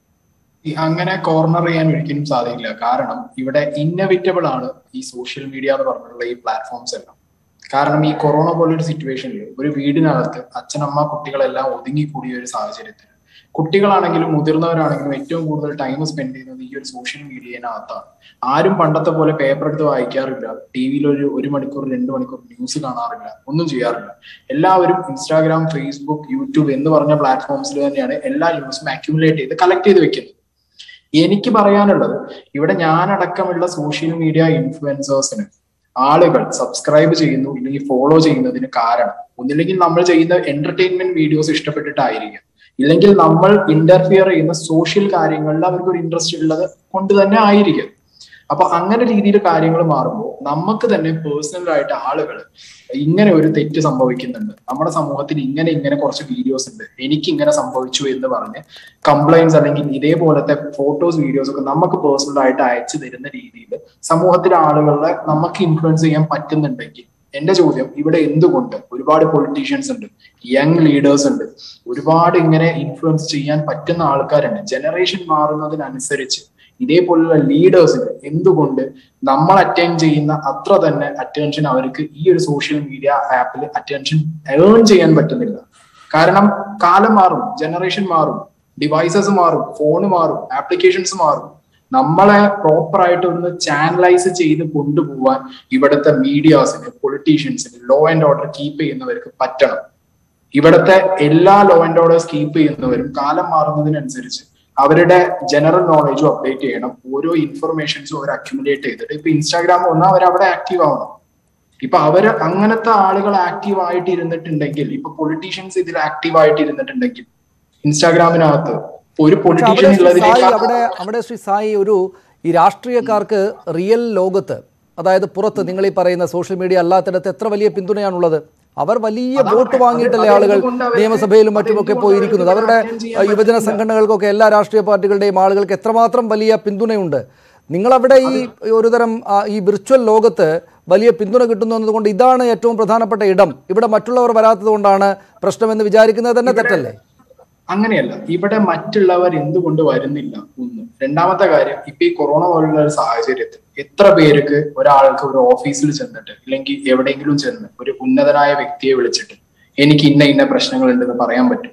S4: ഈ അങ്ങനെ കോർണർ ചെയ്യാൻ ഒരിക്കലും സാധിക്കില്ല കാരണം ഇവിടെ ഇന്നവിറ്റബിൾ ആണ് ഈ സോഷ്യൽ മീഡിയ എന്ന് പറഞ്ഞിട്ടുള്ള ഈ പ്ലാറ്റ്ഫോംസ് എല്ലാം കാരണം ഈ കൊറോണ പോലൊരു സിറ്റുവേഷനിൽ ഒരു വീടിനകത്ത് അച്ഛനമ്മ കുട്ടികളെല്ലാം ഒതുങ്ങിക്കൂടിയ ഒരു സാഹചര്യത്തിൽ കുട്ടികളാണെങ്കിലും മുതിർന്നവരാണെങ്കിലും ഏറ്റവും കൂടുതൽ ടൈം സ്പെൻഡ് ചെയ്യുന്നത് ഈ ഒരു സോഷ്യൽ മീഡിയനകത്താണ് ആരും പണ്ടത്തെ പോലെ പേപ്പർ എടുത്ത് വായിക്കാറില്ല ടി വിയിൽ ഒരു ഒരു മണിക്കൂർ രണ്ട് മണിക്കൂർ ന്യൂസ് കാണാറില്ല ഒന്നും ചെയ്യാറില്ല എല്ലാവരും ഇൻസ്റ്റാഗ്രാം ഫേസ്ബുക്ക് യൂട്യൂബ് എന്ന് പറഞ്ഞ പ്ലാറ്റ്ഫോംസിൽ തന്നെയാണ് എല്ലാ ന്യൂസും അക്യുമുലേറ്റ് ചെയ്ത് കളക്ട് ചെയ്ത് വെക്കുന്നത് എനിക്ക് പറയാനുള്ളത് ഇവിടെ ഞാനടക്കമുള്ള സോഷ്യൽ മീഡിയ ഇൻഫ്ലുവൻസേഴ്സിന് ആളുകൾ സബ്സ്ക്രൈബ് ചെയ്യുന്നു ഇല്ലെങ്കിൽ ഫോളോ ചെയ്യുന്നതിന് കാരണം ഒന്നില്ലെങ്കിൽ നമ്മൾ ചെയ്യുന്ന എന്റർടൈൻമെന്റ് വീഡിയോസ് ഇഷ്ടപ്പെട്ടിട്ടായിരിക്കും ഇല്ലെങ്കിൽ നമ്മൾ ഇന്റർഫിയർ ചെയ്യുന്ന സോഷ്യൽ കാര്യങ്ങളിൽ അവർക്ക് ഒരു ഇൻട്രസ്റ്റ് ഉള്ളത് കൊണ്ട് തന്നെ ആയിരിക്കും അപ്പൊ അങ്ങനെ രീതിയിൽ കാര്യങ്ങൾ മാറുമ്പോൾ നമുക്ക് തന്നെ പേഴ്സണൽ ആയിട്ട് ആളുകൾ ഇങ്ങനെ ഒരു തെറ്റ് സംഭവിക്കുന്നുണ്ട് നമ്മുടെ സമൂഹത്തിൽ ഇങ്ങനെ ഇങ്ങനെ കുറച്ച് വീഡിയോസ് ഉണ്ട് എനിക്ക് ഇങ്ങനെ സംഭവിച്ചു എന്ന് പറഞ്ഞ് കംപ്ലൈൻസ് അല്ലെങ്കിൽ ഇതേപോലത്തെ ഫോട്ടോസ് വീഡിയോസ് ഒക്കെ നമുക്ക് പേഴ്സണൽ ആയിട്ട് അയച്ചു തരുന്ന രീതിയിൽ സമൂഹത്തിലെ ആളുകളെ നമുക്ക് ഇൻഫ്ലുവൻസ് ചെയ്യാൻ പറ്റുന്നുണ്ടെങ്കിൽ എന്റെ ചോദ്യം ഇവിടെ എന്തുകൊണ്ട് ഒരുപാട് പൊളിറ്റീഷ്യൻസ് ഉണ്ട് യങ് ലീഡേഴ്സ് ഉണ്ട് ഒരുപാട് ഇങ്ങനെ ഇൻഫ്ലുവൻസ് ചെയ്യാൻ പറ്റുന്ന ആൾക്കാരുണ്ട് ജനറേഷൻ മാറുന്നതിനനുസരിച്ച് ഇതേപോലുള്ള ലീഡേഴ്സിന് എന്തുകൊണ്ട് നമ്മൾ അറ്റൻഡ് ചെയ്യുന്ന അത്ര തന്നെ അറ്റൻഷൻ അവർക്ക് ഈ ഒരു സോഷ്യൽ മീഡിയ ആപ്പിൽ അറ്റൻഷൻ ഏൺ ചെയ്യാൻ പറ്റുന്നില്ല കാരണം കാലം മാറും ജനറേഷൻ മാറും ഡിവൈസസ് മാറും ഫോൺ മാറും ആപ്ലിക്കേഷൻസ് മാറും നമ്മളെ പ്രോപ്പർ ആയിട്ട് ഒന്ന് ചാനലൈസ് ചെയ്ത് കൊണ്ടുപോവാൻ ഇവിടുത്തെ മീഡിയാസിന് പൊളിറ്റീഷ്യൻസിന് ലോ ആൻഡ് ഓർഡർ കീപ്പ് ചെയ്യുന്നവർക്ക് പറ്റണം ഇവിടുത്തെ എല്ലാ ലോ ആൻഡ് ഓർഡേഴ്സ് കീപ്പ് ചെയ്യുന്നവരും കാലം മാറുന്നതിനനുസരിച്ച് അവരുടെ ജനറൽ നോളജും അപ്ഡേറ്റ് ചെയ്യണം ഓരോ ഇൻഫർമേഷൻസും അവർ അക്യുമുലേറ്റ് ചെയ്തിട്ട് ഇപ്പൊ ഇൻസ്റ്റാഗ്രാം വന്നാൽ അവർ അവിടെ ആക്റ്റീവ് ആവണം ഇപ്പൊ അവര് അങ്ങനത്തെ ആളുകൾ ആക്റ്റീവ് ആയിട്ട് ഇരുന്നിട്ടുണ്ടെങ്കിൽ ഇപ്പൊ പൊളിറ്റീഷ്യൻസ് ഇതിൽ ആക്റ്റീവ് ആയിട്ട് ഇരുന്നിട്ടുണ്ടെങ്കിൽ ഇൻസ്റ്റാഗ്രാമിനകത്ത് ഒരു
S3: പക്ഷെ അവിടെ
S4: പൊളിറ്റീഷ്യൻ
S3: ശ്രീ സായി
S4: ഉള്ളതിനേക്കാൾ
S3: അവിടെ അവിടെ ശ്രീ സായി ഒരു ഈ രാഷ്ട്രീയക്കാർക്ക് റിയൽ ലോകത്ത് അതായത് പുറത്ത് നിങ്ങൾ ഈ പറയുന്ന സോഷ്യൽ മീഡിയ അല്ലാത്തിടത്ത് എത്ര വലിയ പിന്തുണയാണുള്ളത് അവർ വലിയ
S4: അതാണ്
S3: വോട്ട്
S4: അത്
S3: വാങ്ങിയിട്ടല്ലേ
S4: അത്
S3: ആളുകൾ
S4: എന്തുകൊണ്ട് അവർക്ക്
S3: നിയമസഭയിലും മറ്റുമൊക്കെ
S4: അതെന്തുകൊണ്ട്
S3: പോയിരിക്കുന്നത്
S4: അവർക്ക്
S3: അവരുടെ
S4: attend ചെയ്യാൻ
S3: ആ, യുവജന
S4: പറ്റുന്നില്ല?
S3: സംഘടനകൾക്കൊക്കെ എല്ലാ രാഷ്ട്രീയ പാർട്ടികളുടെയും ആളുകൾക്ക് എത്രമാത്രം വലിയ പിന്തുണയുണ്ട് നിങ്ങളവിടെ ഈ ഒരുതരം ആ, ഈ വിർച്വൽ ലോകത്ത് വലിയ പിന്തുണ കിട്ടുന്നു എന്നതുകൊണ്ട് ഇതാണ് ഏറ്റവും പ്രധാനപ്പെട്ട ഇടം ഇവിടെ മറ്റുള്ളവർ വരാത്തത് കൊണ്ടാണ് പ്രശ്നമെന്ന് വിചാരിക്കുന്നത് തന്നെ തെറ്റല്ലേ
S4: അങ്ങനെയല്ല ഇവിടെ മറ്റുള്ളവർ എന്തുകൊണ്ട് വരുന്നില്ല ഒന്ന് രണ്ടാമത്തെ കാര്യം ഇപ്പൊ ഈ കൊറോണ പോലുള്ള ഒരു സാഹചര്യത്തിൽ എത്ര പേർക്ക് ഒരാൾക്ക് ഒരു ഓഫീസിൽ ചെന്നിട്ട് ഇല്ലെങ്കിൽ എവിടെയെങ്കിലും ചെന്ന് ഒരു ഉന്നതനായ വ്യക്തിയെ വിളിച്ചിട്ട് എനിക്ക് ഇന്ന ഇന്ന പ്രശ്നങ്ങൾ ഉണ്ടെന്ന് പറയാൻ പറ്റും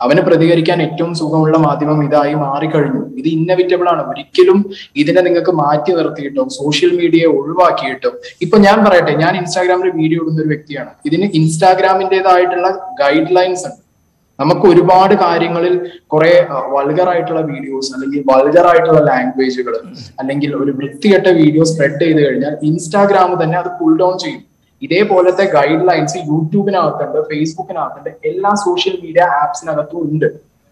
S4: അവന് പ്രതികരിക്കാൻ ഏറ്റവും സുഖമുള്ള മാധ്യമം ഇതായി മാറിക്കഴിഞ്ഞു ഇത് ഇന്നവിറ്റബിൾ ആണ് ഒരിക്കലും ഇതിനെ നിങ്ങൾക്ക് മാറ്റി നിർത്തിയിട്ടോ സോഷ്യൽ മീഡിയയെ ഒഴിവാക്കിയിട്ടോ ഇപ്പൊ ഞാൻ പറയട്ടെ ഞാൻ ഇൻസ്റ്റാഗ്രാമിൽ വീഡിയോ ഇടുന്ന ഒരു വ്യക്തിയാണ് ഇതിന് ഇൻസ്റ്റാഗ്രാമിൻ്റെതായിട്ടുള്ള ഗൈഡ് ലൈൻസ് ഉണ്ട് നമുക്ക് ഒരുപാട് കാര്യങ്ങളിൽ കുറെ വൾഗർ ആയിട്ടുള്ള വീഡിയോസ് അല്ലെങ്കിൽ വൾഗർ ആയിട്ടുള്ള ലാംഗ്വേജുകൾ അല്ലെങ്കിൽ ഒരു വൃത്തികെട്ട വീഡിയോ സ്പ്രെഡ് ചെയ്ത് കഴിഞ്ഞാൽ ഇൻസ്റ്റാഗ്രാം തന്നെ അത് പുൾ ഡൗൺ ചെയ്യും ഇതേപോലത്തെ ഗൈഡ് ലൈൻസ് യൂട്യൂബിനകത്തുണ്ട് ഫേസ്ബുക്കിനകത്തുണ്ട് എല്ലാ സോഷ്യൽ മീഡിയ ആപ്സിനകത്തും ഉണ്ട്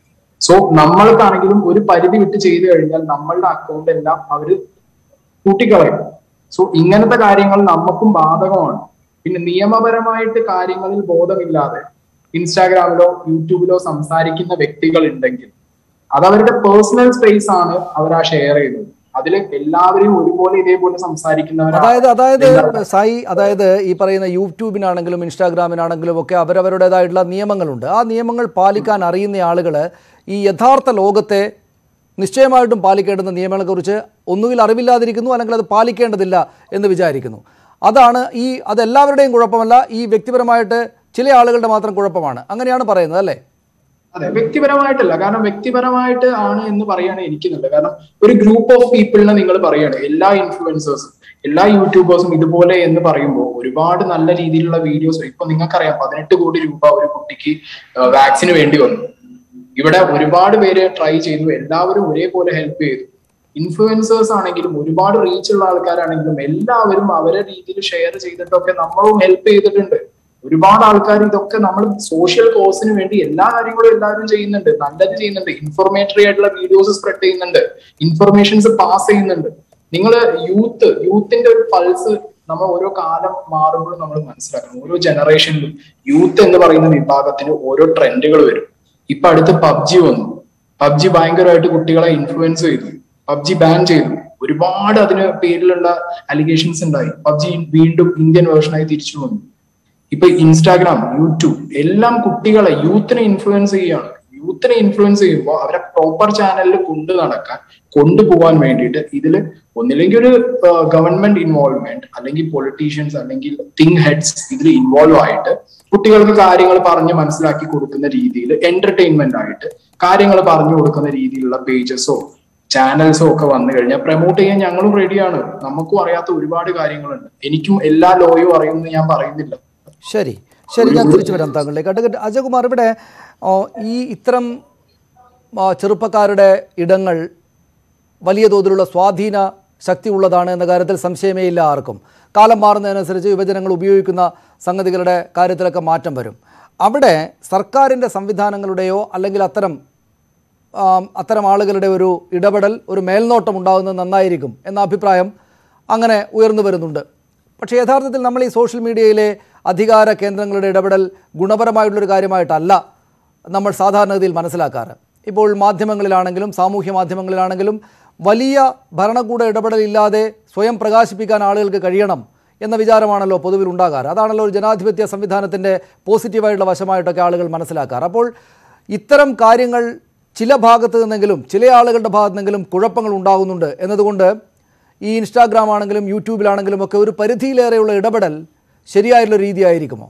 S4: സോ നമ്മൾക്കാണെങ്കിലും ഒരു പരിധി വിട്ട് ചെയ്തു കഴിഞ്ഞാൽ നമ്മളുടെ അക്കൗണ്ട് എല്ലാം അവര് കൂട്ടിക്കളയും സോ ഇങ്ങനത്തെ കാര്യങ്ങൾ നമുക്കും ബാധകമാണ് പിന്നെ നിയമപരമായിട്ട് കാര്യങ്ങളിൽ ബോധമില്ലാതെ ഇൻസ്റ്റാഗ്രാമിലോ യൂട്യൂബിലോ സംസാരിക്കുന്ന വ്യക്തികൾ ഉണ്ടെങ്കിൽ അത് അവരുടെ പേഴ്സണൽ സ്പേസ് ആണ് അവർ ആ ഷെയർ ചെയ്യുന്നത് അതിൽ എല്ലാവരെയും ഒരുപോലെ ഇതേപോലെ സംസാരിക്കുന്നവരാണ്
S3: അതായത് അതായത് സായി അതായത് ഈ പറയുന്ന യൂട്യൂബിനാണെങ്കിലും ഇൻസ്റ്റാഗ്രാമിനാണെങ്കിലും ഒക്കെ അവരവരുടേതായിട്ടുള്ള നിയമങ്ങളുണ്ട് ആ നിയമങ്ങൾ പാലിക്കാൻ അറിയുന്ന ആളുകൾ ഈ യഥാർത്ഥ ലോകത്തെ നിശ്ചയമായിട്ടും പാലിക്കേണ്ടുന്ന നിയമങ്ങളെക്കുറിച്ച് ഒന്നുകിൽ അറിവില്ലാതിരിക്കുന്നു അല്ലെങ്കിൽ അത് പാലിക്കേണ്ടതില്ല എന്ന് വിചാരിക്കുന്നു അതാണ് ഈ അതെല്ലാവരുടെയും കുഴപ്പമല്ല ഈ വ്യക്തിപരമായിട്ട് ചില ആളുകളുടെ മാത്രം കുഴപ്പമാണ് അങ്ങനെയാണ് പറയുന്നത് അല്ലേ
S4: അതെ വ്യക്തിപരമായിട്ടല്ല കാരണം വ്യക്തിപരമായിട്ട് ആണ് എന്ന് പറയാണ് എനിക്കുന്നുണ്ട് കാരണം ഒരു ഗ്രൂപ്പ് ഓഫ് പീപ്പിളിനെ നിങ്ങൾ പറയാണ് എല്ലാ ഇൻഫ്ലുവൻസേഴ്സും എല്ലാ യൂട്യൂബേഴ്സും ഇതുപോലെ എന്ന് പറയുമ്പോൾ ഒരുപാട് നല്ല രീതിയിലുള്ള വീഡിയോസ് ഇപ്പൊ നിങ്ങൾക്കറിയാം പതിനെട്ട് കോടി രൂപ ഒരു കുട്ടിക്ക് വാക്സിന് വേണ്ടി വന്നു ഇവിടെ ഒരുപാട് പേര് ട്രൈ ചെയ്തു എല്ലാവരും ഒരേപോലെ ഹെൽപ്പ് ചെയ്തു ഇൻഫ്ലുവൻസേഴ്സ് ആണെങ്കിലും ഒരുപാട് റീച്ച് ഉള്ള ആൾക്കാരാണെങ്കിലും എല്ലാവരും അവരെ രീതിയിൽ ഷെയർ ചെയ്തിട്ടൊക്കെ നമ്മളും ഹെൽപ്പ് ചെയ്തിട്ടുണ്ട് ഒരുപാട് ആൾക്കാർ ഇതൊക്കെ നമ്മൾ സോഷ്യൽ കോസിന് വേണ്ടി എല്ലാ കാര്യങ്ങളും എല്ലാവരും ചെയ്യുന്നുണ്ട് നല്ലത് ചെയ്യുന്നുണ്ട് ഇൻഫോർമേറ്ററി ആയിട്ടുള്ള വീഡിയോസ് സ്പ്രെഡ് ചെയ്യുന്നുണ്ട് ഇൻഫർമേഷൻസ് പാസ് ചെയ്യുന്നുണ്ട് നിങ്ങൾ യൂത്ത് യൂത്തിന്റെ ഒരു പൾസ് നമ്മൾ ഓരോ കാലം മാറുമ്പോഴും നമ്മൾ മനസ്സിലാക്കണം ഓരോ ജനറേഷനിലും യൂത്ത് എന്ന് പറയുന്ന വിഭാഗത്തിന് ഓരോ ട്രെൻഡുകൾ വരും ഇപ്പൊ അടുത്ത് പബ്ജി വന്നു പബ്ജി ഭയങ്കരമായിട്ട് കുട്ടികളെ ഇൻഫ്ലുവൻസ് ചെയ്തു പബ്ജി ബാൻ ചെയ്തു ഒരുപാട് അതിന് പേരിലുള്ള അലിഗേഷൻസ് ഉണ്ടായി പബ്ജി വീണ്ടും ഇന്ത്യൻ വേർഷനായി തിരിച്ചു വന്നു ഇപ്പൊ ഇൻസ്റ്റാഗ്രാം യൂട്യൂബ് എല്ലാം കുട്ടികളെ യൂത്തിനെ ഇൻഫ്ലുവൻസ് ചെയ്യാണ് യൂത്തിനെ ഇൻഫ്ലുവൻസ് ചെയ്യുമ്പോൾ അവരെ പ്രോപ്പർ ചാനലിൽ കൊണ്ടു നടക്കാൻ കൊണ്ടുപോകാൻ വേണ്ടിയിട്ട് ഇതിൽ ഒന്നില്ലെങ്കിൽ ഒരു ഗവൺമെന്റ് ഇൻവോൾവ്മെന്റ് അല്ലെങ്കിൽ പൊളിറ്റീഷ്യൻസ് അല്ലെങ്കിൽ തിങ് ഹെഡ്സ് ഇതിൽ ഇൻവോൾവ് ആയിട്ട് കുട്ടികൾക്ക് കാര്യങ്ങൾ പറഞ്ഞ് മനസ്സിലാക്കി കൊടുക്കുന്ന രീതിയിൽ എന്റർടൈൻമെന്റ് ആയിട്ട് കാര്യങ്ങൾ പറഞ്ഞു കൊടുക്കുന്ന രീതിയിലുള്ള പേജസോ ചാനൽസോ ഒക്കെ വന്നു കഴിഞ്ഞാൽ പ്രൊമോട്ട് ചെയ്യാൻ ഞങ്ങളും റെഡിയാണ് നമുക്കും അറിയാത്ത ഒരുപാട് കാര്യങ്ങളുണ്ട് എനിക്കും എല്ലാ ലോയും അറിയുമെന്ന് ഞാൻ പറയുന്നില്ല
S3: ശരി ശരി ഞാൻ തിരിച്ചു വരാം താങ്കളിലേക്ക് അഡ്വക്കേറ്റ് അജയകുമാർ ഇവിടെ ഓ, ഈ ഇത്തരം ആ, ചെറുപ്പക്കാരുടെ ഇടങ്ങൾ വലിയ തോതിലുള്ള സ്വാധീന ശക്തി ഉള്ളതാണ് എന്ന കാര്യത്തിൽ സംശയമേ ഇല്ല ആർക്കും കാലം മാറുന്നതിനനുസരിച്ച് യുവജനങ്ങൾ ഉപയോഗിക്കുന്ന സംഗതികളുടെ കാര്യത്തിലൊക്കെ മാറ്റം വരും അവിടെ സർക്കാരിൻ്റെ സംവിധാനങ്ങളുടെയോ അല്ലെങ്കിൽ അത്തരം ആം, അത്തരം ആളുകളുടെ ഒരു ഇടപെടൽ ഒരു മേൽനോട്ടം ഉണ്ടാകുന്നത് നന്നായിരിക്കും എന്ന അഭിപ്രായം അങ്ങനെ ഉയർന്നു വരുന്നുണ്ട് പക്ഷേ യഥാർത്ഥത്തിൽ നമ്മൾ ഈ സോഷ്യൽ മീഡിയയിലെ അധികാര കേന്ദ്രങ്ങളുടെ ഇടപെടൽ ഗുണപരമായിട്ടുള്ളൊരു കാര്യമായിട്ടല്ല നമ്മൾ സാധാരണഗതിയിൽ മനസ്സിലാക്കാറ് ഇപ്പോൾ മാധ്യമങ്ങളിലാണെങ്കിലും സാമൂഹ്യ മാധ്യമങ്ങളിലാണെങ്കിലും വലിയ ഭരണകൂട ഇടപെടലില്ലാതെ സ്വയം പ്രകാശിപ്പിക്കാൻ ആളുകൾക്ക് കഴിയണം എന്ന വിചാരമാണല്ലോ പൊതുവിൽ ഉണ്ടാകാറ് അതാണല്ലോ ഒരു ജനാധിപത്യ സംവിധാനത്തിൻ്റെ പോസിറ്റീവായിട്ടുള്ള വശമായിട്ടൊക്കെ ആളുകൾ മനസ്സിലാക്കാറ് അപ്പോൾ ഇത്തരം കാര്യങ്ങൾ ചില ഭാഗത്ത് നിന്നെങ്കിലും ചില ആളുകളുടെ ഭാഗത്തു നിന്നെങ്കിലും കുഴപ്പങ്ങൾ ഉണ്ടാകുന്നുണ്ട് എന്നതുകൊണ്ട് ഈ ഇൻസ്റ്റാഗ്രാം ആണെങ്കിലും യൂട്യൂബിലാണെങ്കിലും ഒക്കെ ഒരു പരിധിയിലേറെയുള്ള ഇടപെടൽ ശരിയായിട്ടുള്ള രീതിയായിരിക്കുമോ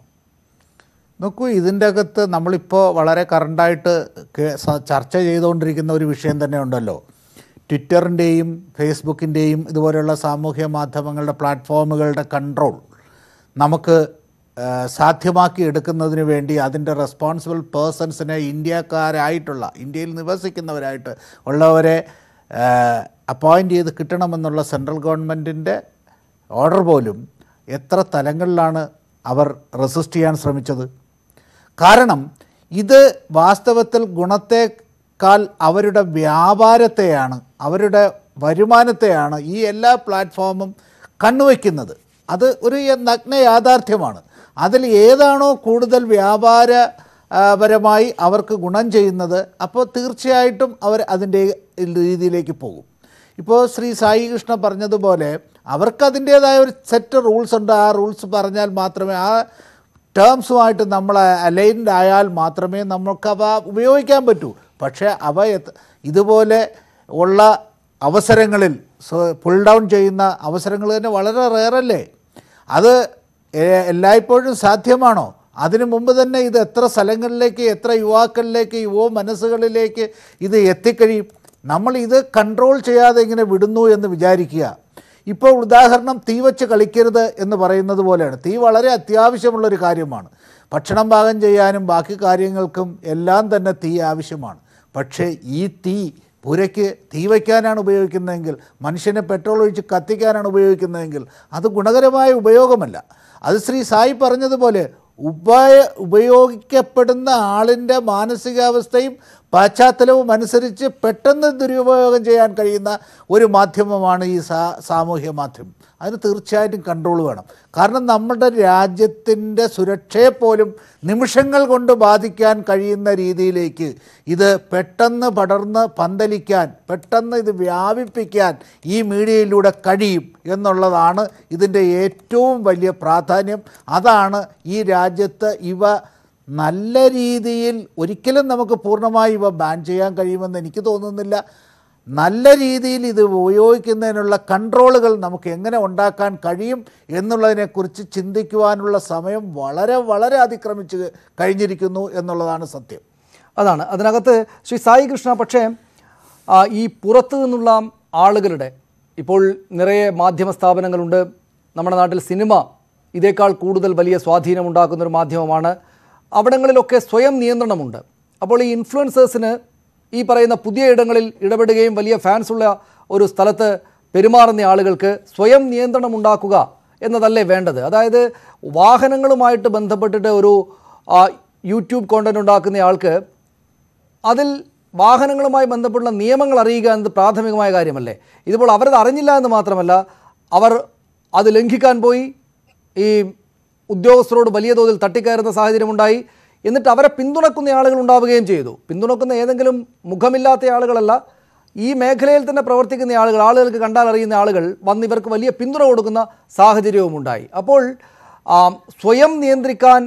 S6: നോക്കൂ ഇതിൻ്റെ അകത്ത് നമ്മളിപ്പോൾ വളരെ കറണ്ടായിട്ട് കേ- സ- ചർച്ച ചെയ്തുകൊണ്ടിരിക്കുന്ന ഒരു വിഷയം തന്നെ ഉണ്ടല്ലോ ട്വിറ്ററിൻ്റെയും ഫേസ്ബുക്കിൻ്റെയും ഇതുപോലെയുള്ള സാമൂഹ്യ മാധ്യമങ്ങളുടെ പ്ലാറ്റ്ഫോമുകളുടെ കൺട്രോൾ നമുക്ക് ആ, സാധ്യമാക്കി എടുക്കുന്നതിന് വേണ്ടി അതിൻ്റെ റെസ്പോൺസിബിൾ പേഴ്സൺസിനെ ഇന്ത്യക്കാരായിട്ടുള്ള ഇന്ത്യയിൽ നിവസിക്കുന്നവരായിട്ട് ഉള്ളവരെ അപ്പോയിൻ്റ് ചെയ്ത് കിട്ടണമെന്നുള്ള സെൻട്രൽ ഗവൺമെൻറ്റിൻ്റെ ഓർഡർ പോലും എത്ര തലങ്ങളിലാണ് അവർ റെസിസ്റ്റ് ചെയ്യാൻ ശ്രമിച്ചത് കാരണം ഇത് വാസ്തവത്തിൽ ഗുണത്തേക്കാൾ അവരുടെ വ്യാപാരത്തെയാണ് അവരുടെ വരുമാനത്തെയാണ് ഈ എല്ലാ പ്ലാറ്റ്ഫോമും കണ്ണുവയ്ക്കുന്നത് അത് ഒരു നഗ്ന യാഥാർത്ഥ്യമാണ് അതിൽ ഏതാണോ കൂടുതൽ വ്യാപാര ആ, പരമായി അവർക്ക് ഗുണം ചെയ്യുന്നത് അപ്പോൾ തീർച്ചയായിട്ടും അവർ അതിൻ്റെ രീതിയിലേക്ക് പോകും ഇപ്പോൾ ശ്രീ സായി കൃഷ്ണ പറഞ്ഞതുപോലെ അവർക്ക് അതിൻ്റേതായ ഒരു സെറ്റ് റൂൾസ് ഉണ്ട് ആ റൂൾസ് പറഞ്ഞാൽ മാത്രമേ ആ ടേംസുമായിട്ട് നമ്മൾ അലൈൻഡ് ആയാൽ മാത്രമേ നമുക്ക് അവ ഉപയോഗിക്കാൻ പറ്റൂ പക്ഷേ അവ എത്ത- ഇതുപോലെ ഉള്ള അവസരങ്ങളിൽ പുൾ ഡൗൺ ചെയ്യുന്ന അവസരങ്ങൾ തന്നെ വളരെ റെയറല്ലേ അത് എ- എല്ലായ്പ്പോഴും സാധ്യമാണോ അതിനു മുമ്പ് തന്നെ ഇത് എത്ര സ്ഥലങ്ങളിലേക്ക് എത്ര യുവാക്കളിലേക്ക് യുവ മനസ്സുകളിലേക്ക് ഇത് എത്തിക്കഴിയും നമ്മൾ ഇത് കൺട്രോൾ ചെയ്യാതെ ഇങ്ങനെ വിടുന്നു എന്ന് വിചാരിക്കുക ഇപ്പോൾ ഉദാഹരണം തീ വച്ച് കളിക്കരുത് എന്ന് പറയുന്നത് പോലെയാണ് തീ വളരെ അത്യാവശ്യമുള്ളൊരു കാര്യമാണ് ഭക്ഷണം പാകം ചെയ്യാനും ബാക്കി കാര്യങ്ങൾക്കും എല്ലാം തന്നെ തീ ആവശ്യമാണ് പക്ഷേ ഈ തീ പുരയ്ക്ക് തീ വയ്ക്കാനാണ് ഉപയോഗിക്കുന്നതെങ്കിൽ മനുഷ്യനെ പെട്രോൾ ഒഴിച്ച് കത്തിക്കാനാണ് ഉപയോഗിക്കുന്നതെങ്കിൽ അത് ഗുണകരമായ ഉപയോഗമല്ല അത് ശ്രീ സായി പറഞ്ഞതുപോലെ ഉപയ ഉപയോഗിക്കപ്പെടുന്ന ആളിൻ്റെ മാനസികാവസ്ഥയും പാശ്ചാത്തലവും അനുസരിച്ച് പെട്ടെന്ന് ദുരുപയോഗം ചെയ്യാൻ കഴിയുന്ന ഒരു മാധ്യമമാണ് ഈ സാ സാമൂഹ്യ മാധ്യമം അതിന് തീർച്ചയായിട്ടും കൺട്രോൾ വേണം കാരണം നമ്മുടെ രാജ്യത്തിൻ്റെ സുരക്ഷയെപ്പോലും നിമിഷങ്ങൾ കൊണ്ട് ബാധിക്കാൻ കഴിയുന്ന രീതിയിലേക്ക് ഇത് പെട്ടെന്ന് പടർന്ന് പന്തലിക്കാൻ പെട്ടെന്ന് ഇത് വ്യാപിപ്പിക്കാൻ ഈ മീഡിയയിലൂടെ കഴിയും എന്നുള്ളതാണ് ഇതിൻ്റെ ഏറ്റവും വലിയ പ്രാധാന്യം അതാണ് ഈ രാജ്യത്ത് ഇവ നല്ല രീതിയിൽ ഒരിക്കലും നമുക്ക് പൂർണ്ണമായി ഇവ ബാൻ ചെയ്യാൻ കഴിയുമെന്ന് എനിക്ക് തോന്നുന്നില്ല നല്ല രീതിയിൽ ഇത് ഉപയോഗിക്കുന്നതിനുള്ള കൺട്രോളുകൾ നമുക്ക് എങ്ങനെ ഉണ്ടാക്കാൻ കഴിയും എന്നുള്ളതിനെക്കുറിച്ച് ചിന്തിക്കുവാനുള്ള സമയം വളരെ വളരെ അതിക്രമിച്ച് കഴിഞ്ഞിരിക്കുന്നു എന്നുള്ളതാണ് സത്യം
S3: അതാണ് അതിനകത്ത് ശ്രീ സായി കൃഷ്ണ പക്ഷേ ആ, ഈ പുറത്തു നിന്നുള്ള ആളുകളുടെ ഇപ്പോൾ നിറയെ മാധ്യമ സ്ഥാപനങ്ങളുണ്ട് നമ്മുടെ നാട്ടിൽ സിനിമ ഇതേക്കാൾ കൂടുതൽ വലിയ സ്വാധീനമുണ്ടാക്കുന്ന ഒരു മാധ്യമമാണ് അവിടങ്ങളിലൊക്കെ സ്വയം നിയന്ത്രണമുണ്ട് അപ്പോൾ ഈ ഇൻഫ്ലുവൻസേഴ്സിന് ഈ പറയുന്ന പുതിയ ഇടങ്ങളിൽ ഇടപെടുകയും വലിയ ഫാൻസ് ഉള്ള ഒരു സ്ഥലത്ത് പെരുമാറുന്ന ആളുകൾക്ക് സ്വയം നിയന്ത്രണം ഉണ്ടാക്കുക എന്നതല്ലേ വേണ്ടത് അതായത് വാഹനങ്ങളുമായിട്ട് ബന്ധപ്പെട്ടിട്ട് ഒരു ആ, യൂട്യൂബ് കോണ്ടന്റ് ഉണ്ടാക്കുന്ന ആൾക്ക് അതിൽ വാഹനങ്ങളുമായി ബന്ധപ്പെട്ടുള്ള നിയമങ്ങൾ അറിയുക എന്നത് പ്രാഥമികമായ കാര്യമല്ലേ ഇതിപ്പോൾ അവരത് അറിഞ്ഞില്ല എന്ന് മാത്രമല്ല അവർ അത് ലംഘിക്കാൻ പോയി ഈ ഉദ്യോഗസ്ഥരോട് വലിയ തോതിൽ തട്ടിക്കയറുന്ന സാഹചര്യമുണ്ടായി എന്നിട്ട് അവരെ പിന്തുണക്കുന്ന ആളുകൾ ഉണ്ടാവുകയും ചെയ്തു പിന്തുണക്കുന്ന ഏതെങ്കിലും മുഖമില്ലാത്ത ആളുകളല്ല ഈ മേഖലയിൽ തന്നെ പ്രവർത്തിക്കുന്ന ആളുകൾ ആളുകൾക്ക് കണ്ടാൽ അറിയുന്ന ആളുകൾ വന്ന് ഇവർക്ക് വലിയ പിന്തുണ കൊടുക്കുന്ന സാഹചര്യവും ഉണ്ടായി അപ്പോൾ ആ, സ്വയം നിയന്ത്രിക്കാൻ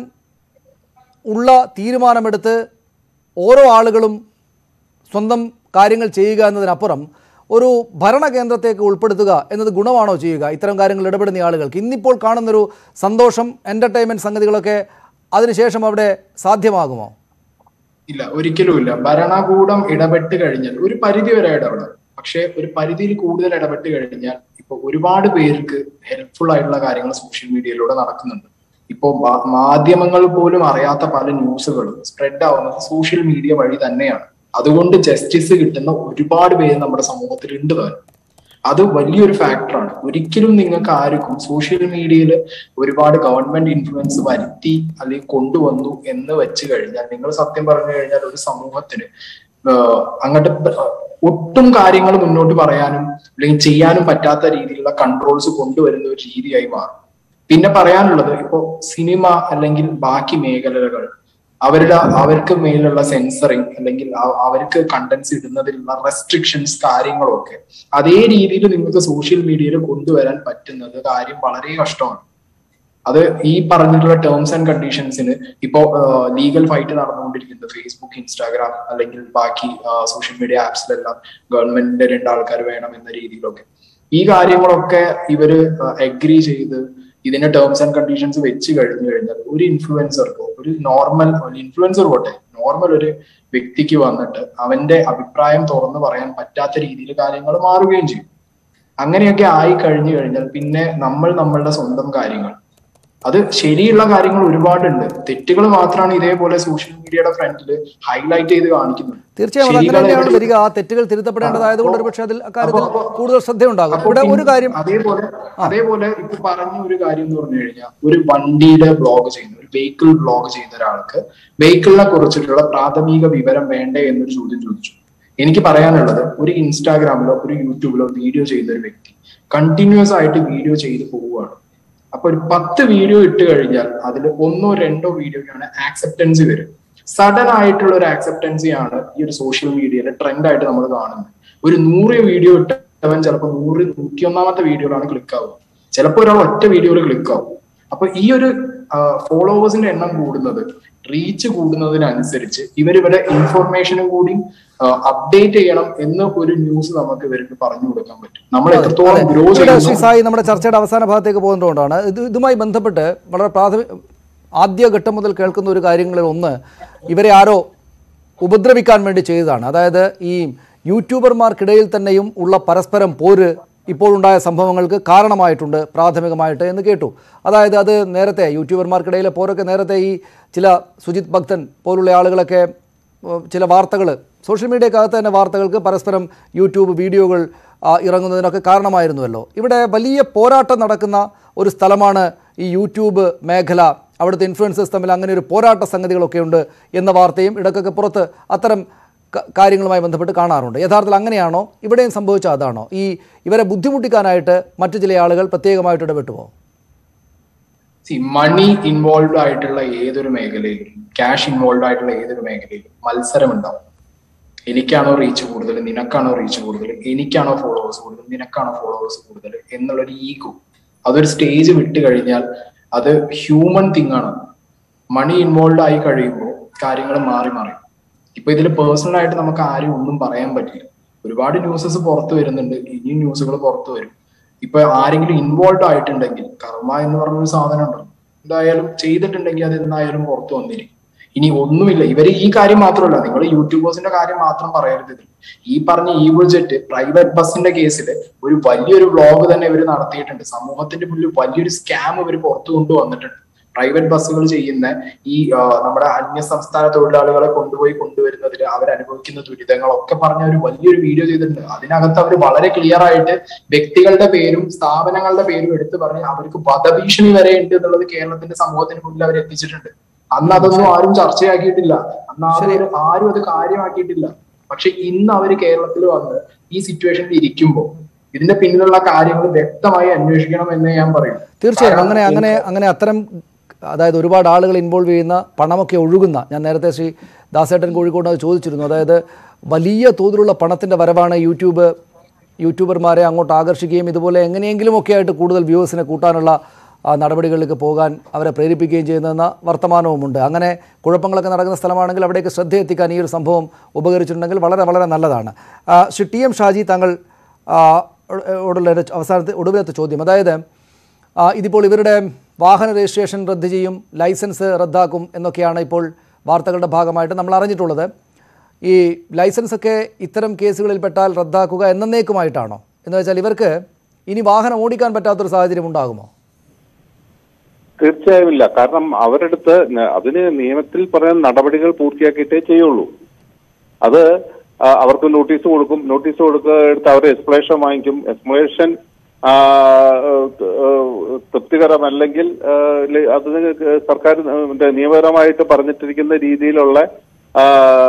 S3: ഉള്ള തീരുമാനമെടുത്ത് ഓരോ ആളുകളും സ്വന്തം കാര്യങ്ങൾ ചെയ്യുക എന്നതിനപ്പുറം ഒരു ഭരണകേന്ദ്രത്തേക്ക് ഉൾപ്പെടുത്തുക എന്നത് ഗുണമാണോ ചെയ്യുക ഇത്തരം കാര്യങ്ങൾ ഇടപെടുന്ന ആളുകൾക്ക് ഇന്നിപ്പോൾ കാണുന്നൊരു സന്തോഷം എൻ്റർടൈൻമെൻറ്റ് സംഗതികളൊക്കെ അതിനുശേഷം അവിടെ സാധ്യമാകുമോ
S4: ഇല്ല ഒരിക്കലും ഇല്ല ഭരണകൂടം ഇടപെട്ട് കഴിഞ്ഞാൽ ഒരു പരിധി വരെ ഇടപെടും പക്ഷെ ഒരു പരിധിയിൽ കൂടുതൽ ഇടപെട്ട് കഴിഞ്ഞാൽ ഇപ്പൊ ഒരുപാട് പേർക്ക് ഹെൽപ്ഫുൾ ആയിട്ടുള്ള കാര്യങ്ങൾ സോഷ്യൽ മീഡിയയിലൂടെ നടക്കുന്നുണ്ട് ഇപ്പോ മാ- മാധ്യമങ്ങൾ പോലും അറിയാത്ത പല ന്യൂസുകളും സ്പ്രെഡ് ആവുന്നത് സോഷ്യൽ മീഡിയ വഴി തന്നെയാണ് അതുകൊണ്ട് ജസ്റ്റിസ് കിട്ടുന്ന ഒരുപാട് പേര് നമ്മുടെ സമൂഹത്തിൽ ഉണ്ട് താനും അത് വലിയൊരു ഫാക്ടറാണ് ഒരിക്കലും നിങ്ങൾക്ക് ആർക്കും സോഷ്യൽ മീഡിയയിൽ ഒരുപാട് ഗവൺമെന്റ് ഇൻഫ്ലുവൻസ് വരുത്തി അല്ലെങ്കിൽ കൊണ്ടുവന്നു എന്ന് വെച്ച് കഴിഞ്ഞാൽ നിങ്ങൾ സത്യം പറഞ്ഞു കഴിഞ്ഞാൽ ഒരു സമൂഹത്തിന് ആഹ് അങ്ങോട്ട് പ- ഒട്ടും കാര്യങ്ങൾ മുന്നോട്ട് പറയാനും അല്ലെങ്കിൽ ചെയ്യാനും പറ്റാത്ത രീതിയിലുള്ള കൺട്രോൾസ് കൊണ്ടുവരുന്ന ഒരു രീതിയായി മാറും പിന്നെ പറയാനുള്ളത് ഇപ്പോ സിനിമ അല്ലെങ്കിൽ ബാക്കി മേഖലകൾ അവരുടെ അവർക്ക് മേലുള്ള സെൻസറിങ് അല്ലെങ്കിൽ അ- അവർക്ക് കണ്ടന്റ്സ് ഇടുന്നതിലുള്ള റെസ്ട്രിക്ഷൻസ് കാര്യങ്ങളൊക്കെ അതേ രീതിയിൽ നിങ്ങൾക്ക് സോഷ്യൽ മീഡിയയിൽ കൊണ്ടുവരാൻ പറ്റുന്നത് കാര്യം വളരെ കഷ്ടമാണ് അത് ഈ പറഞ്ഞിട്ടുള്ള ടേംസ് ആൻഡ് കണ്ടീഷൻസിന് ഇപ്പോ ലീഗൽ ഫൈറ്റ് നടന്നുകൊണ്ടിരിക്കുന്നത് ഫേസ്ബുക്ക് ഇൻസ്റ്റാഗ്രാം അല്ലെങ്കിൽ ബാക്കി സോഷ്യൽ മീഡിയ ആപ്സിലെല്ലാം ഗവൺമെന്റിന്റെ രണ്ടാൾക്കാർ വേണം എന്ന രീതിയിലൊക്കെ ഈ കാര്യങ്ങളൊക്കെ ഇവര് അഗ്രി ചെയ്ത് ഇതിന്റെ ടേംസ് ആൻഡ് കണ്ടീഷൻസ് വെച്ച് കഴിഞ്ഞു കഴിഞ്ഞാൽ ഒരു ഇൻഫ്ലുവൻസർക്കോ ഒരു നോർമൽ ഇൻഫ്ലുവൻസർ പോട്ടെ നോർമൽ ഒരു വ്യക്തിക്ക് വന്നിട്ട് അവന്റെ അഭിപ്രായം തുറന്നു പറയാൻ പറ്റാത്ത രീതിയിൽ കാര്യങ്ങൾ മാറുകയും ചെയ്യും അങ്ങനെയൊക്കെ ആയി കഴിഞ്ഞു കഴിഞ്ഞാൽ പിന്നെ നമ്മൾ നമ്മളുടെ സ്വന്തം കാര്യങ്ങൾ അത് ശരിയുള്ള കാര്യങ്ങൾ ഒരുപാടുണ്ട് തെറ്റുകൾ മാത്രമാണ് ഇതേപോലെ സോഷ്യൽ മീഡിയയുടെ ഫ്രണ്ടിൽ ഹൈലൈറ്റ് ചെയ്ത് കാണിക്കുന്നത്
S3: തീർച്ചയായും അത് അങ്ങനെ
S4: ശരികൾ
S3: തന്നെയാണ്
S4: എവിടെ-
S3: വരിക ആ തെറ്റുകൾ തിരുത്തപ്പെടേണ്ടതായതുകൊണ്ട് ഒരു പക്ഷേ അതിൽ അക്കാര്യത്തിൽ
S4: അപ്പൊ-
S3: കൂടുതൽ ശ്രദ്ധയുണ്ടാകും
S4: അപ്പൊ
S3: ഇവിടെ ഒരു
S4: പിന്നെ
S3: കാര്യം
S4: അതേപോലെ അതേപോലെ ഇപ്പൊ പറഞ്ഞ ഒരു കാര്യം എന്ന് പറഞ്ഞു കഴിഞ്ഞാൽ ഒരു വണ്ടിയുടെ ബ്ലോഗ് ചെയ്യുന്ന ഒരു വെഹിക്കിൾ ബ്ലോഗ് ചെയ്യുന്ന ഒരാൾക്ക് വെഹിക്കിളിനെ കുറിച്ചിട്ടുള്ള പ്രാഥമിക വിവരം വേണ്ടേ എന്നൊരു ചോദ്യം ചോദിച്ചു എനിക്ക് പറയാനുള്ളത് ഒരു ഇൻസ്റ്റാഗ്രാമിലോ ഒരു യൂട്യൂബിലോ വീഡിയോ ചെയ്ത ഒരു വ്യക്തി കണ്ടിന്യൂസ് ആയിട്ട് വീഡിയോ ചെയ്ത് പോവുകയാണ് അപ്പൊ ഒരു പത്ത് വീഡിയോ ഇട്ട് കഴിഞ്ഞാൽ അതിൽ ഒന്നോ രണ്ടോ വീഡിയോക്കാണ് ആക്സെപ്റ്റൻസി വരും സഡൻ ആയിട്ടുള്ള ഒരു ആക്സെപ്റ്റൻസി ആണ് ഈ ഒരു സോഷ്യൽ മീഡിയയിലെ ട്രെൻഡ് ആയിട്ട് നമ്മൾ കാണുന്നത് ഒരു നൂറ് വീഡിയോ ഇട്ടവൻ ചിലപ്പോൾ നൂറ് നൂറ്റിയൊന്നാമത്തെ വീഡിയോയിലാണ് ക്ലിക്ക് ആവുക ചിലപ്പോൾ ഒരാൾ ഒറ്റ വീഡിയോയിൽ ക്ലിക്ക് ആവും അപ്പൊ ഈ ഒരു ഫോളോവേഴ്സിന്റെ എണ്ണം കൂടുന്നത് റീച്ച് കൂടുന്നതിനനുസരിച്ച് ഇവരിവരുടെ ഇൻഫർമേഷനും കൂടി അപ്ഡേറ്റ് ചെയ്യണം എന്ന് ഒരു ന്യൂസ് നമുക്ക് ഇവർക്ക് പറഞ്ഞു കൊടുക്കാൻ പറ്റും നമ്മൾ എത്രത്തോളം ഗ്രോ
S3: ഇവിടെ ശ്രീ
S4: ചെയ്യുന്നു
S3: സായി നമ്മുടെ ചർച്ചയുടെ അവസാന ഭാഗത്തേക്ക് പോകുന്നതുകൊണ്ടാണ് ഇത് ഇതുമായി ബന്ധപ്പെട്ട് വളരെ പ്രാഥമിക ആദ്യഘട്ടം മുതൽ കേൾക്കുന്ന ഒരു കാര്യങ്ങളിൽ ഒന്ന് ഇവരെ ആരോ ഉപദ്രവിക്കാൻ വേണ്ടി ചെയ്തതാണ് അതായത് ഈ യൂട്യൂബർമാർക്കിടയിൽ തന്നെയും ഉള്ള പരസ്പരം പോര് ഇപ്പോഴുണ്ടായ സംഭവങ്ങൾക്ക് കാരണമായിട്ടുണ്ട് പ്രാഥമികമായിട്ട് എന്ന് കേട്ടു അതായത് അത് നേരത്തെ യൂട്യൂബർമാർക്കിടയിലെ പോരൊക്കെ നേരത്തെ ഈ ചില സുജിത് ഭക്തൻ പോലുള്ള ആളുകളൊക്കെ ഏഹ്, ചില വാർത്തകൾ സോഷ്യൽ മീഡിയക്കകത്ത് തന്നെ വാർത്തകൾക്ക് പരസ്പരം യൂട്യൂബ് വീഡിയോകൾ ആ, ഇറങ്ങുന്നതിനൊക്കെ കാരണമായിരുന്നുവല്ലോ ഇവിടെ വലിയ പോരാട്ടം നടക്കുന്ന ഒരു സ്ഥലമാണ് ഈ യൂട്യൂബ് മേഖല അവിടുത്തെ ഇൻഫ്ലുവൻസേഴ്സ് തമ്മിൽ അങ്ങനെ ഒരു പോരാട്ട സംഗതികളൊക്കെ ഉണ്ട് എന്ന വാർത്തയും ഇടയ്ക്കൊക്കെ പുറത്ത് അത്തരം ക- കാര്യങ്ങളുമായി ബന്ധപ്പെട്ട് കാണാറുണ്ട് യഥാർത്ഥത്തിൽ അങ്ങനെയാണോ ഇവിടെയും സംഭവിച്ച അതാണോ ഈ ഇവരെ ബുദ്ധിമുട്ടിക്കാനായിട്ട് മറ്റു ചില ആളുകൾ പ്രത്യേകമായിട്ട് ഇടപെട്ടുവോ
S4: സി മണി ഇൻവോൾവ് ആയിട്ടുള്ള ഏതൊരു മേഖലയിലും ക്യാഷ് ഇൻവോൾവ് ആയിട്ടുള്ള ഏതൊരു മേഖലയിലും മത്സരം ഉണ്ടാവും എനിക്കാണോ റീച്ച് കൂടുതൽ നിനക്കാണോ റീച്ച് കൂടുതൽ എനിക്കാണോ ഫോളോവേഴ്സ് കൂടുതൽ നിനക്കാണോ ഫോളോവേഴ്സ് കൂടുതൽ എന്നുള്ളൊരു ഈഗോ അതൊരു സ്റ്റേജ് വിട്ട് കഴിഞ്ഞാൽ അത് ഹ്യൂമൻ തിങ് ആണ് മണി ഇൻവോൾവ് ആയി കഴിയുമ്പോൾ കാര്യങ്ങൾ മാറി മാറി ഇപ്പൊ ഇതിൽ പേഴ്സണൽ ആയിട്ട് നമുക്ക് ആരും ഒന്നും പറയാൻ പറ്റില്ല ഒരുപാട് ന്യൂസസ് പുറത്തു വരുന്നുണ്ട് ഇനിയും ന്യൂസുകൾ പുറത്തു വരും ഇപ്പൊ ആരെങ്കിലും ഇൻവോൾവ് ആയിട്ടുണ്ടെങ്കിൽ കർമ്മ എന്ന് പറഞ്ഞൊരു സാധനം ഉണ്ടല്ലോ എന്തായാലും ചെയ്തിട്ടുണ്ടെങ്കിൽ അത് എന്തായാലും പുറത്തു വന്നിരിക്കും ഇനി ഒന്നുമില്ല ഇവര് ഈ കാര്യം മാത്രമല്ല നിങ്ങൾ യൂട്യൂബേഴ്സിന്റെ കാര്യം മാത്രം പറയരുത് ഇതിൽ ഈ പറഞ്ഞ ഈ ബുജറ്റ് പ്രൈവറ്റ് ബസിന്റെ കേസിൽ ഒരു വലിയൊരു വ്ളോഗ് തന്നെ ഇവർ നടത്തിയിട്ടുണ്ട് സമൂഹത്തിന്റെ മുന്നിൽ വലിയൊരു സ്കാം ഇവർ പുറത്തു കൊണ്ടുവന്നിട്ടുണ്ട് പ്രൈവറ്റ് ബസ്സുകൾ ചെയ്യുന്ന ഈ ആ, നമ്മുടെ അന്യ സംസ്ഥാന തൊഴിലാളികളെ കൊണ്ടുപോയി കൊണ്ടുവരുന്നതിൽ അവർ അനുഭവിക്കുന്ന ദുരിതങ്ങളൊക്കെ പറഞ്ഞ ഒരു വലിയൊരു വീഡിയോ ചെയ്തിട്ടുണ്ട് അതിനകത്ത് അവർ വളരെ ക്ലിയർ ആയിട്ട് വ്യക്തികളുടെ പേരും സ്ഥാപനങ്ങളുടെ പേരും എടുത്തു പറഞ്ഞ് അവർക്ക് വധഭീഷണി വരെ ഉണ്ട് എന്നുള്ളത് കേരളത്തിന്റെ സമൂഹത്തിന് മുന്നിൽ അവർ എത്തിച്ചിട്ടുണ്ട് അന്ന് അതൊന്നും ആരും ചർച്ചയാക്കിയിട്ടില്ല അന്ന് ആരും ആരും അത് കാര്യമാക്കിയിട്ടില്ല പക്ഷെ ഇന്ന് അവര് കേരളത്തിൽ വന്ന് ഈ സിറ്റുവേഷനിൽ ഇരിക്കുമ്പോൾ ഇതിന്റെ പിന്നിലുള്ള കാര്യങ്ങൾ വ്യക്തമായി അന്വേഷിക്കണം എന്ന് ഞാൻ പറയും
S3: തീർച്ചയായും
S4: കാരണം
S3: അങ്ങനെ അങ്ങനെ അങ്ങനെ അത്തരം അതായത് ഒരുപാട് ആളുകൾ ഇൻവോൾവ് ചെയ്യുന്ന പണമൊക്കെ ഒഴുകുന്ന ഞാൻ നേരത്തെ ശ്രീ ദാസേട്ടൻ കോഴിക്കോട് അത് ചോദിച്ചിരുന്നു അതായത് വലിയ തോതിലുള്ള പണത്തിൻ്റെ വരവാണ് യൂട്യൂബ് യൂട്യൂബർമാരെ അങ്ങോട്ട് ആകർഷിക്കുകയും ഇതുപോലെ എങ്ങനെയെങ്കിലുമൊക്കെ ആയിട്ട് കൂടുതൽ വ്യൂവേഴ്സിനെ കൂട്ടാനുള്ള ആ, നടപടികളിലേക്ക് പോകാൻ അവരെ പ്രേരിപ്പിക്കുകയും ചെയ്യുന്നതെന്ന വർത്തമാനവുമുണ്ട് അങ്ങനെ കുഴപ്പങ്ങളൊക്കെ നടക്കുന്ന സ്ഥലമാണെങ്കിൽ അവിടേക്ക് ശ്രദ്ധ എത്തിക്കാൻ ഈ ഒരു സംഭവം ഉപകരിച്ചിട്ടുണ്ടെങ്കിൽ വളരെ വളരെ നല്ലതാണ് ആ, ശ്രീ ടി എം ഷാജി താങ്കൾ ആ, ഓടുള്ള ഒരു അവസാനത്തെ ഒടുവിലത്തെ ചോദ്യം അതായത് ആ, ഇതിപ്പോൾ ഇവരുടെ വാഹന രജിസ്ട്രേഷൻ റദ്ദ് ചെയ്യും ലൈസൻസ് റദ്ദാക്കും എന്നൊക്കെയാണ് ഇപ്പോൾ വാർത്തകളുടെ ഭാഗമായിട്ട് നമ്മൾ അറിഞ്ഞിട്ടുള്ളത് ഈ ലൈസൻസ് ഒക്കെ ഇത്തരം കേസുകളിൽ പെട്ടാൽ റദ്ദാക്കുക എന്നേക്കുമായിട്ടാണോ എന്ന് വെച്ചാൽ ഇവർക്ക് ഇനി വാഹനം ഓടിക്കാൻ പറ്റാത്തൊരു സാഹചര്യം ഉണ്ടാകുമോ
S7: തീർച്ചയായും ഇല്ല കാരണം അവരെടുത്ത് ന- അതിന് നിയമത്തിൽ പറയുന്ന നടപടികൾ പൂർത്തിയാക്കിയിട്ടേ ചെയ്യുള്ളൂ അത് ആ, അവർക്ക് നോട്ടീസ് കൊടുക്കും നോട്ടീസ് കൊടുക്കുക എടുത്ത് അവർ എക്സ്പ്ലേഷൻ വാങ്ങിക്കും എക്സ്പ്ലേഷൻ തൃപ്തികരമല്ലെങ്കിൽ ആ, ലെ- അതിന് സർക്കാർ മറ്റേ നിയമപരമായിട്ട് പറഞ്ഞിട്ടിരിക്കുന്ന രീതിയിലുള്ള ആ,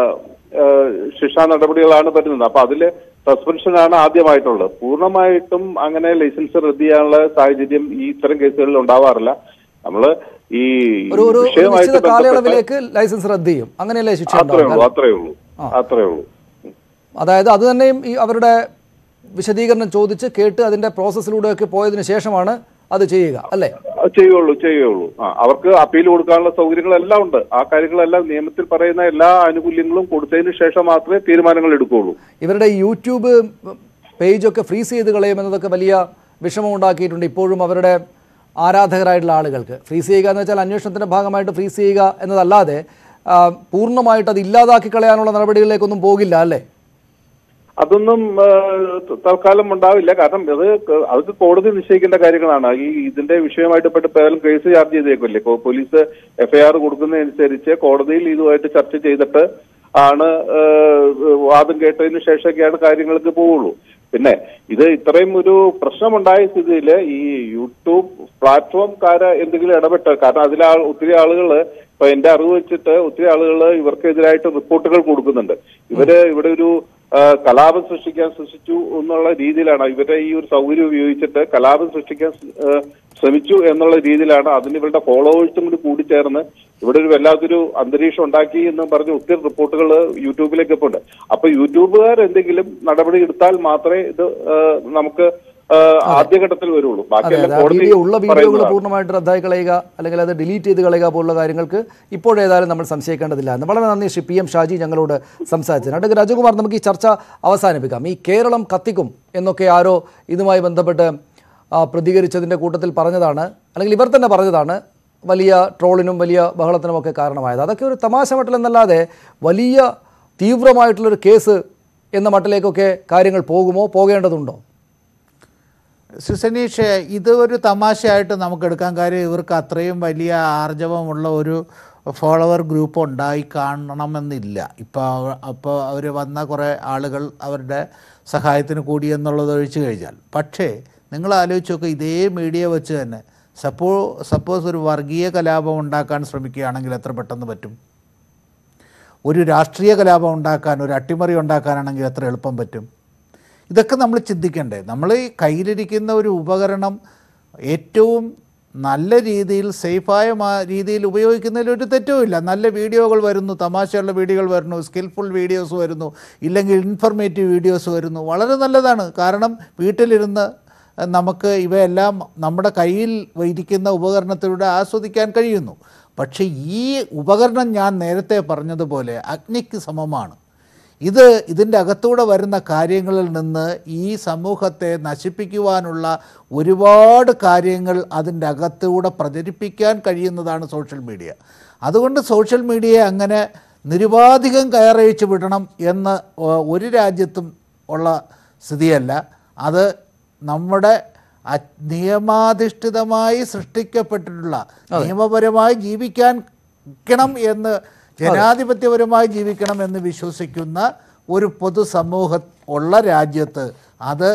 S7: ആ, ശിക്ഷാ നടപടികളാണ് വരുന്നത് അപ്പൊ അതില് സസ്പെൻഷനാണ് ആദ്യമായിട്ടുള്ളത് പൂർണ്ണമായിട്ടും അങ്ങനെ ലൈസൻസ് റദ്ദ് ചെയ്യാനുള്ള സാഹചര്യം ഈ ഇത്തരം കേസുകളിൽ ഉണ്ടാവാറില്ല നമ്മള് ഈ
S3: ഒരു ഒരു ഒരു
S7: വിഷയമായിട്ട്
S3: നിശ്ചിത
S7: ബന്ധപ്പെട്ട്
S3: കാലയളവിലേക്ക് ലൈസൻസ് റദ്ദ് ചെയ്യും അങ്ങനെയല്ലേ ശിക്ഷ
S7: അത്രേ
S3: ഉണ്ടാവുക
S7: ഉള്ളൂ അത്രേ ഉള്ളൂ അത്രേ ഉള്ളൂ
S3: അതായത് അത് തന്നെയും ഈ അവരുടെ വിശദീകരണം ചോദിച്ച് കേട്ട് അതിൻ്റെ പ്രോസസ്സിലൂടെയൊക്കെ പോയതിനു ശേഷമാണ് അത് ചെയ്യുക അല്ലേ
S7: അത് ചെയ്യുള്ളൂ ചെയ്യുള്ളൂ ആ അവർക്ക് അപ്പീൽ കൊടുക്കാനുള്ള സൗകര്യങ്ങളെല്ലാം ഉണ്ട് ആ കാര്യങ്ങളെല്ലാം നിയമത്തിൽ പറയുന്ന എല്ലാ ആനുകൂല്യങ്ങളും കൊടുത്തതിന് ശേഷം മാത്രമേ തീരുമാനങ്ങൾ എടുക്കുകയുള്ളൂ
S3: ഇവരുടെ യൂട്യൂബ് പേജൊക്കെ ഫ്രീസ് ചെയ്ത് കളയുമെന്നതൊക്കെ വലിയ വിഷമം ഉണ്ടാക്കിയിട്ടുണ്ട് ഇപ്പോഴും അവരുടെ ആരാധകരായിട്ടുള്ള ആളുകൾക്ക് ഫ്രീസ് ചെയ്യുക എന്ന് വെച്ചാൽ അന്വേഷണത്തിൻ്റെ ഭാഗമായിട്ട് ഫ്രീസ് ചെയ്യുക എന്നതല്ലാതെ ആ, പൂർണ്ണമായിട്ട് അത് ഇല്ലാതാക്കി കളയാനുള്ള നടപടികളിലേക്കൊന്നും പോകില്ല അല്ലേ
S7: അതൊന്നും ആ, ത- തൽക്കാലം ഉണ്ടാവില്ല കാരണം ഇത് ക- അതൊക്കെ കോടതി നിശ്ചയിക്കേണ്ട കാര്യങ്ങളാണ് ഈ ഇതിന്റെ വിഷയമായിട്ട് പെട്ട് പേരും കേസ് ചാർജ് ചെയ്തേക്കില്ലേ ഇപ്പോ പോലീസ് എഫ്ഐആർ കൊടുക്കുന്നതനുസരിച്ച് കോടതിയിൽ ഇതുമായിട്ട് ചർച്ച ചെയ്തിട്ട് ആണ് ആ, വാദം കേട്ടതിന് ശേഷമൊക്കെയാണ് കാര്യങ്ങൾക്ക് പോവുള്ളൂ പിന്നെ ഇത് ഇത്രയും ഒരു പ്രശ്നമുണ്ടായ സ്ഥിതിയിൽ ഈ യൂട്യൂബ് പ്ലാറ്റ്ഫോംകാര് എന്തെങ്കിലും ഇടപെട്ട് കാരണം അതിൽ ഒത്തിരി ആളുകൾ ഇപ്പൊ എന്റെ അറിവ് വെച്ചിട്ട് ഒത്തിരി ആളുകൾ ഇവർക്കെതിരായിട്ട് റിപ്പോർട്ടുകൾ കൊടുക്കുന്നുണ്ട് ഇവര് ഇവിടെ ഒരു ആ, കലാപം സൃഷ്ടിക്കാൻ സൃഷ്ടിച്ചു എന്നുള്ള രീതിയിലാണ് ഇവരുടെ ഈ ഒരു സൗകര്യം ഉപയോഗിച്ചിട്ട് കലാപം സൃഷ്ടിക്കാൻ ആ, ശ്രമിച്ചു എന്നുള്ള രീതിയിലാണ് അതിന് ഇവരുടെ ഫോളോവേഴ്സും കൂടി കൂടിച്ചേർന്ന് ഇവിടെ ഒരു വല്ലാത്തൊരു അന്തരീക്ഷം ഉണ്ടാക്കി എന്ന് പറഞ്ഞ് ഒത്തിരി റിപ്പോർട്ടുകൾ യൂട്യൂബിലേക്ക് ഇപ്പോൾ ഉണ്ട് അപ്പൊ യൂട്യൂബുകാർ എന്തെങ്കിലും നടപടി എടുത്താൽ മാത്രമേ ഇത് ആ, നമുക്ക് ആ, ആദ്യഘട്ടത്തിൽ വരുള്ളൂ
S3: അതെ
S7: ബാക്കിയെല്ലാം
S3: അതെ ആ
S7: കോടതി
S3: വീഡിയോ ഉള്ള വീഡിയോകൾ
S7: പറയുന്നതാണ്.
S3: പൂർണ്ണമായിട്ട് റദ്ദായി കളയുക അല്ലെങ്കിൽ അത് ഡിലീറ്റ് ചെയ്ത് കളയുക പോലുള്ള കാര്യങ്ങൾക്ക് ഇപ്പോഴേതായാലും നമ്മൾ സംശയിക്കേണ്ടതില്ല എന്ന് വളരെ നന്ദി ശ്രീ പി എം ഷാജി ഞങ്ങളോട് സംസാരിച്ചതിന് അടുത്ത രാജകുമാർ നമുക്ക് ഈ ചർച്ച അവസാനിപ്പിക്കാം ഈ കേരളം കത്തിക്കും എന്നൊക്കെ ആരോ ഇതുമായി ബന്ധപ്പെട്ട് ആ, പ്രതികരിച്ചതിൻ്റെ കൂട്ടത്തിൽ പറഞ്ഞതാണ് അല്ലെങ്കിൽ ഇവർ തന്നെ പറഞ്ഞതാണ് വലിയ ട്രോളിനും വലിയ ബഹളത്തിനുമൊക്കെ കാരണമായത് അതൊക്കെ ഒരു തമാശ മട്ടിലെന്നല്ലാതെ വലിയ തീവ്രമായിട്ടുള്ളൊരു കേസ് എന്ന മട്ടിലേക്കൊക്കെ കാര്യങ്ങൾ പോകുമോ പോകേണ്ടതുണ്ടോ
S6: സുസനീഷ് ഇത് ഒരു തമാശയായിട്ട് നമുക്ക് എടുക്കാൻ കാര്യം ഇവർക്ക് അത്രയും വലിയ ആർജവമുള്ള ഒരു ഫോളോവർ ഗ്രൂപ്പ് ഉണ്ടായി കാണണമെന്നില്ല ഇപ്പോൾ അപ്പോൾ അവർ വന്ന കുറേ ആളുകൾ അവരുടെ സഹായത്തിന് കൂടി എന്നുള്ളത് ഒഴിച്ചു കഴിഞ്ഞാൽ പക്ഷേ നിങ്ങൾ ആലോചിച്ച് നോക്കുക ഇതേ മീഡിയ വെച്ച് തന്നെ സപ്പോ സപ്പോസ് ഒരു വർഗീയ കലാപം ഉണ്ടാക്കാൻ ശ്രമിക്കുകയാണെങ്കിൽ എത്ര പെട്ടെന്ന് പറ്റും ഒരു രാഷ്ട്രീയ കലാപം ഉണ്ടാക്കാൻ ഒരു അട്ടിമറി ഉണ്ടാക്കാനാണെങ്കിൽ എത്ര എളുപ്പം പറ്റും ഇതൊക്കെ നമ്മൾ ചിന്തിക്കണ്ടേ നമ്മൾ ഈ കയ്യിലിരിക്കുന്ന ഒരു ഉപകരണം ഏറ്റവും നല്ല രീതിയിൽ സേഫായ മാ- രീതിയിൽ ഉപയോഗിക്കുന്നതിൽ ഒരു തെറ്റുമില്ല നല്ല വീഡിയോകൾ വരുന്നു തമാശയുള്ള വീഡിയോകൾ വരുന്നു സ്കിൽഫുൾ വീഡിയോസ് വരുന്നു ഇല്ലെങ്കിൽ ഇൻഫർമേറ്റീവ് വീഡിയോസ് വരുന്നു വളരെ നല്ലതാണ് കാരണം വീട്ടിലിരുന്ന് നമുക്ക് ഇവയെല്ലാം നമ്മുടെ കയ്യിൽ ഇരിക്കുന്ന ഉപകരണത്തിലൂടെ ആസ്വദിക്കാൻ കഴിയുന്നു പക്ഷേ ഈ ഉപകരണം ഞാൻ നേരത്തെ പറഞ്ഞതുപോലെ അഗ്നിക്ക് സമമാണ് ഇത് ഇതിൻ്റെ അകത്തൂടെ വരുന്ന കാര്യങ്ങളിൽ നിന്ന് ഈ സമൂഹത്തെ നശിപ്പിക്കുവാനുള്ള ഒരുപാട് കാര്യങ്ങൾ അതിൻ്റെ അകത്തൂടെ പ്രചരിപ്പിക്കാൻ കഴിയുന്നതാണ് സോഷ്യൽ മീഡിയ അതുകൊണ്ട് സോഷ്യൽ മീഡിയയെ അങ്ങനെ നിരുപാധികം കയറയിച്ച് വിടണം എന്ന് ഒ- ഒരു രാജ്യത്തും ഉള്ള സ്ഥിതിയല്ല അത് നമ്മുടെ അ- നിയമാധിഷ്ഠിതമായി സൃഷ്ടിക്കപ്പെട്ടിട്ടുള്ള നിയമപരമായി ജീവിക്കാൻ ക്കണം എന്ന് ജനാധിപത്യപരമായി ജീവിക്കണം എന്ന് വിശ്വസിക്കുന്ന ഒരു പൊതുസമൂഹം ഉള്ള രാജ്യത്ത് അത്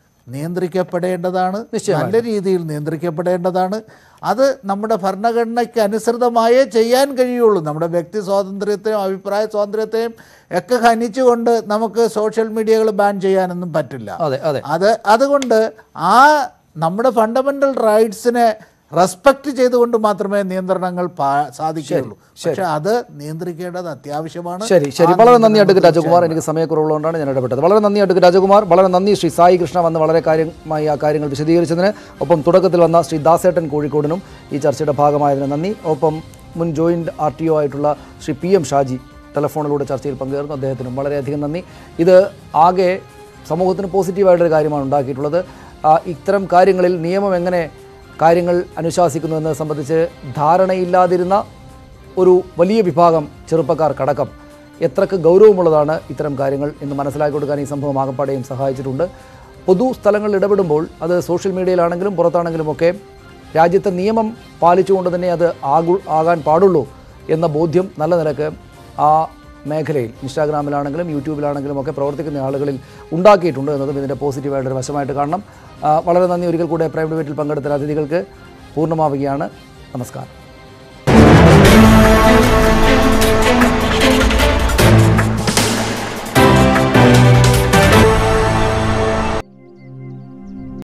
S6: നിയന്ത്രിക്കപ്പെടേണ്ടതാണ് നല്ല രീതിയിൽ നിയന്ത്രിക്കപ്പെടേണ്ടതാണ് അത് നമ്മുടെ ഭരണഘടനയ്ക്ക് അനുസൃതമായേ ചെയ്യാൻ കഴിയുള്ളൂ നമ്മുടെ വ്യക്തി സ്വാതന്ത്ര്യത്തെയും അഭിപ്രായ സ്വാതന്ത്ര്യത്തെയും ഒക്കെ ഹനിച്ചുകൊണ്ട് നമുക്ക് സോഷ്യൽ മീഡിയകൾ ബാൻ ചെയ്യാനൊന്നും പറ്റില്ല
S3: അതെ അതെ
S6: അത് അതുകൊണ്ട് ആ നമ്മുടെ ഫണ്ടമെന്റൽ റൈറ്റ്സിനെ റെസ്പെക്ട് ചെയ്തുകൊണ്ട് മാത്രമേ നിയന്ത്രണങ്ങൾ പാ- സാധിക്കുകയുള്ളൂ പക്ഷെ അത് നിയന്ത്രിക്കേണ്ടത് അത്യാവശ്യമാണ്
S3: ശരി ശരി
S6: ആ
S3: വളരെ നന്ദി
S6: നിയന്ത്രണം
S3: അടുക്ക് രാജകുമാർ എനിക്ക് സമയക്കുറവുള്ളതുകൊണ്ടാണ് ഞാൻ ഇടപെട്ടത് വളരെ നന്ദി അടുക്ക് രാജകുമാർ വളരെ നന്ദി ശ്രീ സായി കൃഷ്ണ വന്ന് വളരെ കാര്യമായി ആ കാര്യങ്ങൾ വിശദീകരിച്ചതിന് ഒപ്പം തുടക്കത്തിൽ വന്ന ശ്രീ ദാസേട്ടൻ കോഴിക്കോടിനും ഈ ചർച്ചയുടെ ഭാഗമായതിന് നന്ദി ഒപ്പം മുൻ ജോയിന്റ് ആർ ടി ഒ ആയിട്ടുള്ള ശ്രീ പി എം ഷാജി ടെലഫോണിലൂടെ ചർച്ചയിൽ പങ്കുചേർന്നു അദ്ദേഹത്തിനും വളരെയധികം നന്ദി ഇത് ആകെ സമൂഹത്തിന് പോസിറ്റീവായിട്ടൊരു കാര്യമാണ് ഉണ്ടാക്കിയിട്ടുള്ളത് ആ, ഇത്തരം കാര്യങ്ങളിൽ നിയമം എങ്ങനെ കാര്യങ്ങൾ അനുശാസിക്കുന്നു എന്നത് സംബന്ധിച്ച് ധാരണയില്ലാതിരുന്ന ഒരു വലിയ വിഭാഗം ചെറുപ്പക്കാർക്കടക്കം എത്രക്ക് ഗൗരവമുള്ളതാണ് ഇത്തരം കാര്യങ്ങൾ എന്ന് മനസ്സിലാക്കി കൊടുക്കാൻ ഈ സംഭവം ആകപ്പാടെയും സഹായിച്ചിട്ടുണ്ട് പൊതു സ്ഥലങ്ങളിൽ ഇടപെടുമ്പോൾ അത് സോഷ്യൽ മീഡിയയിലാണെങ്കിലും പുറത്താണെങ്കിലും ഒക്കെ രാജ്യത്തെ നിയമം പാലിച്ചുകൊണ്ട് തന്നെ അത് ആകു ആകാൻ പാടുള്ളൂ എന്ന ബോധ്യം നല്ല നിലക്ക് ആ മേഖലയിൽ ഇൻസ്റ്റാഗ്രാമിലാണെങ്കിലും യൂട്യൂബിലാണെങ്കിലും ഒക്കെ പ്രവർത്തിക്കുന്ന ആളുകളിൽ ഉണ്ടാക്കിയിട്ടുണ്ട് എന്നതും ഇതിൻ്റെ പോസിറ്റീവായിട്ടൊരു വശമായിട്ട് കാണണം ആ, വളരെ നന്ദി ഒരിക്കൽ കൂടെ പ്രൈം ഡിബേറ്റിൽ പങ്കെടുത്ത അതിഥികൾക്ക് പൂർണ്ണമാവുകയാണ് നമസ്കാരം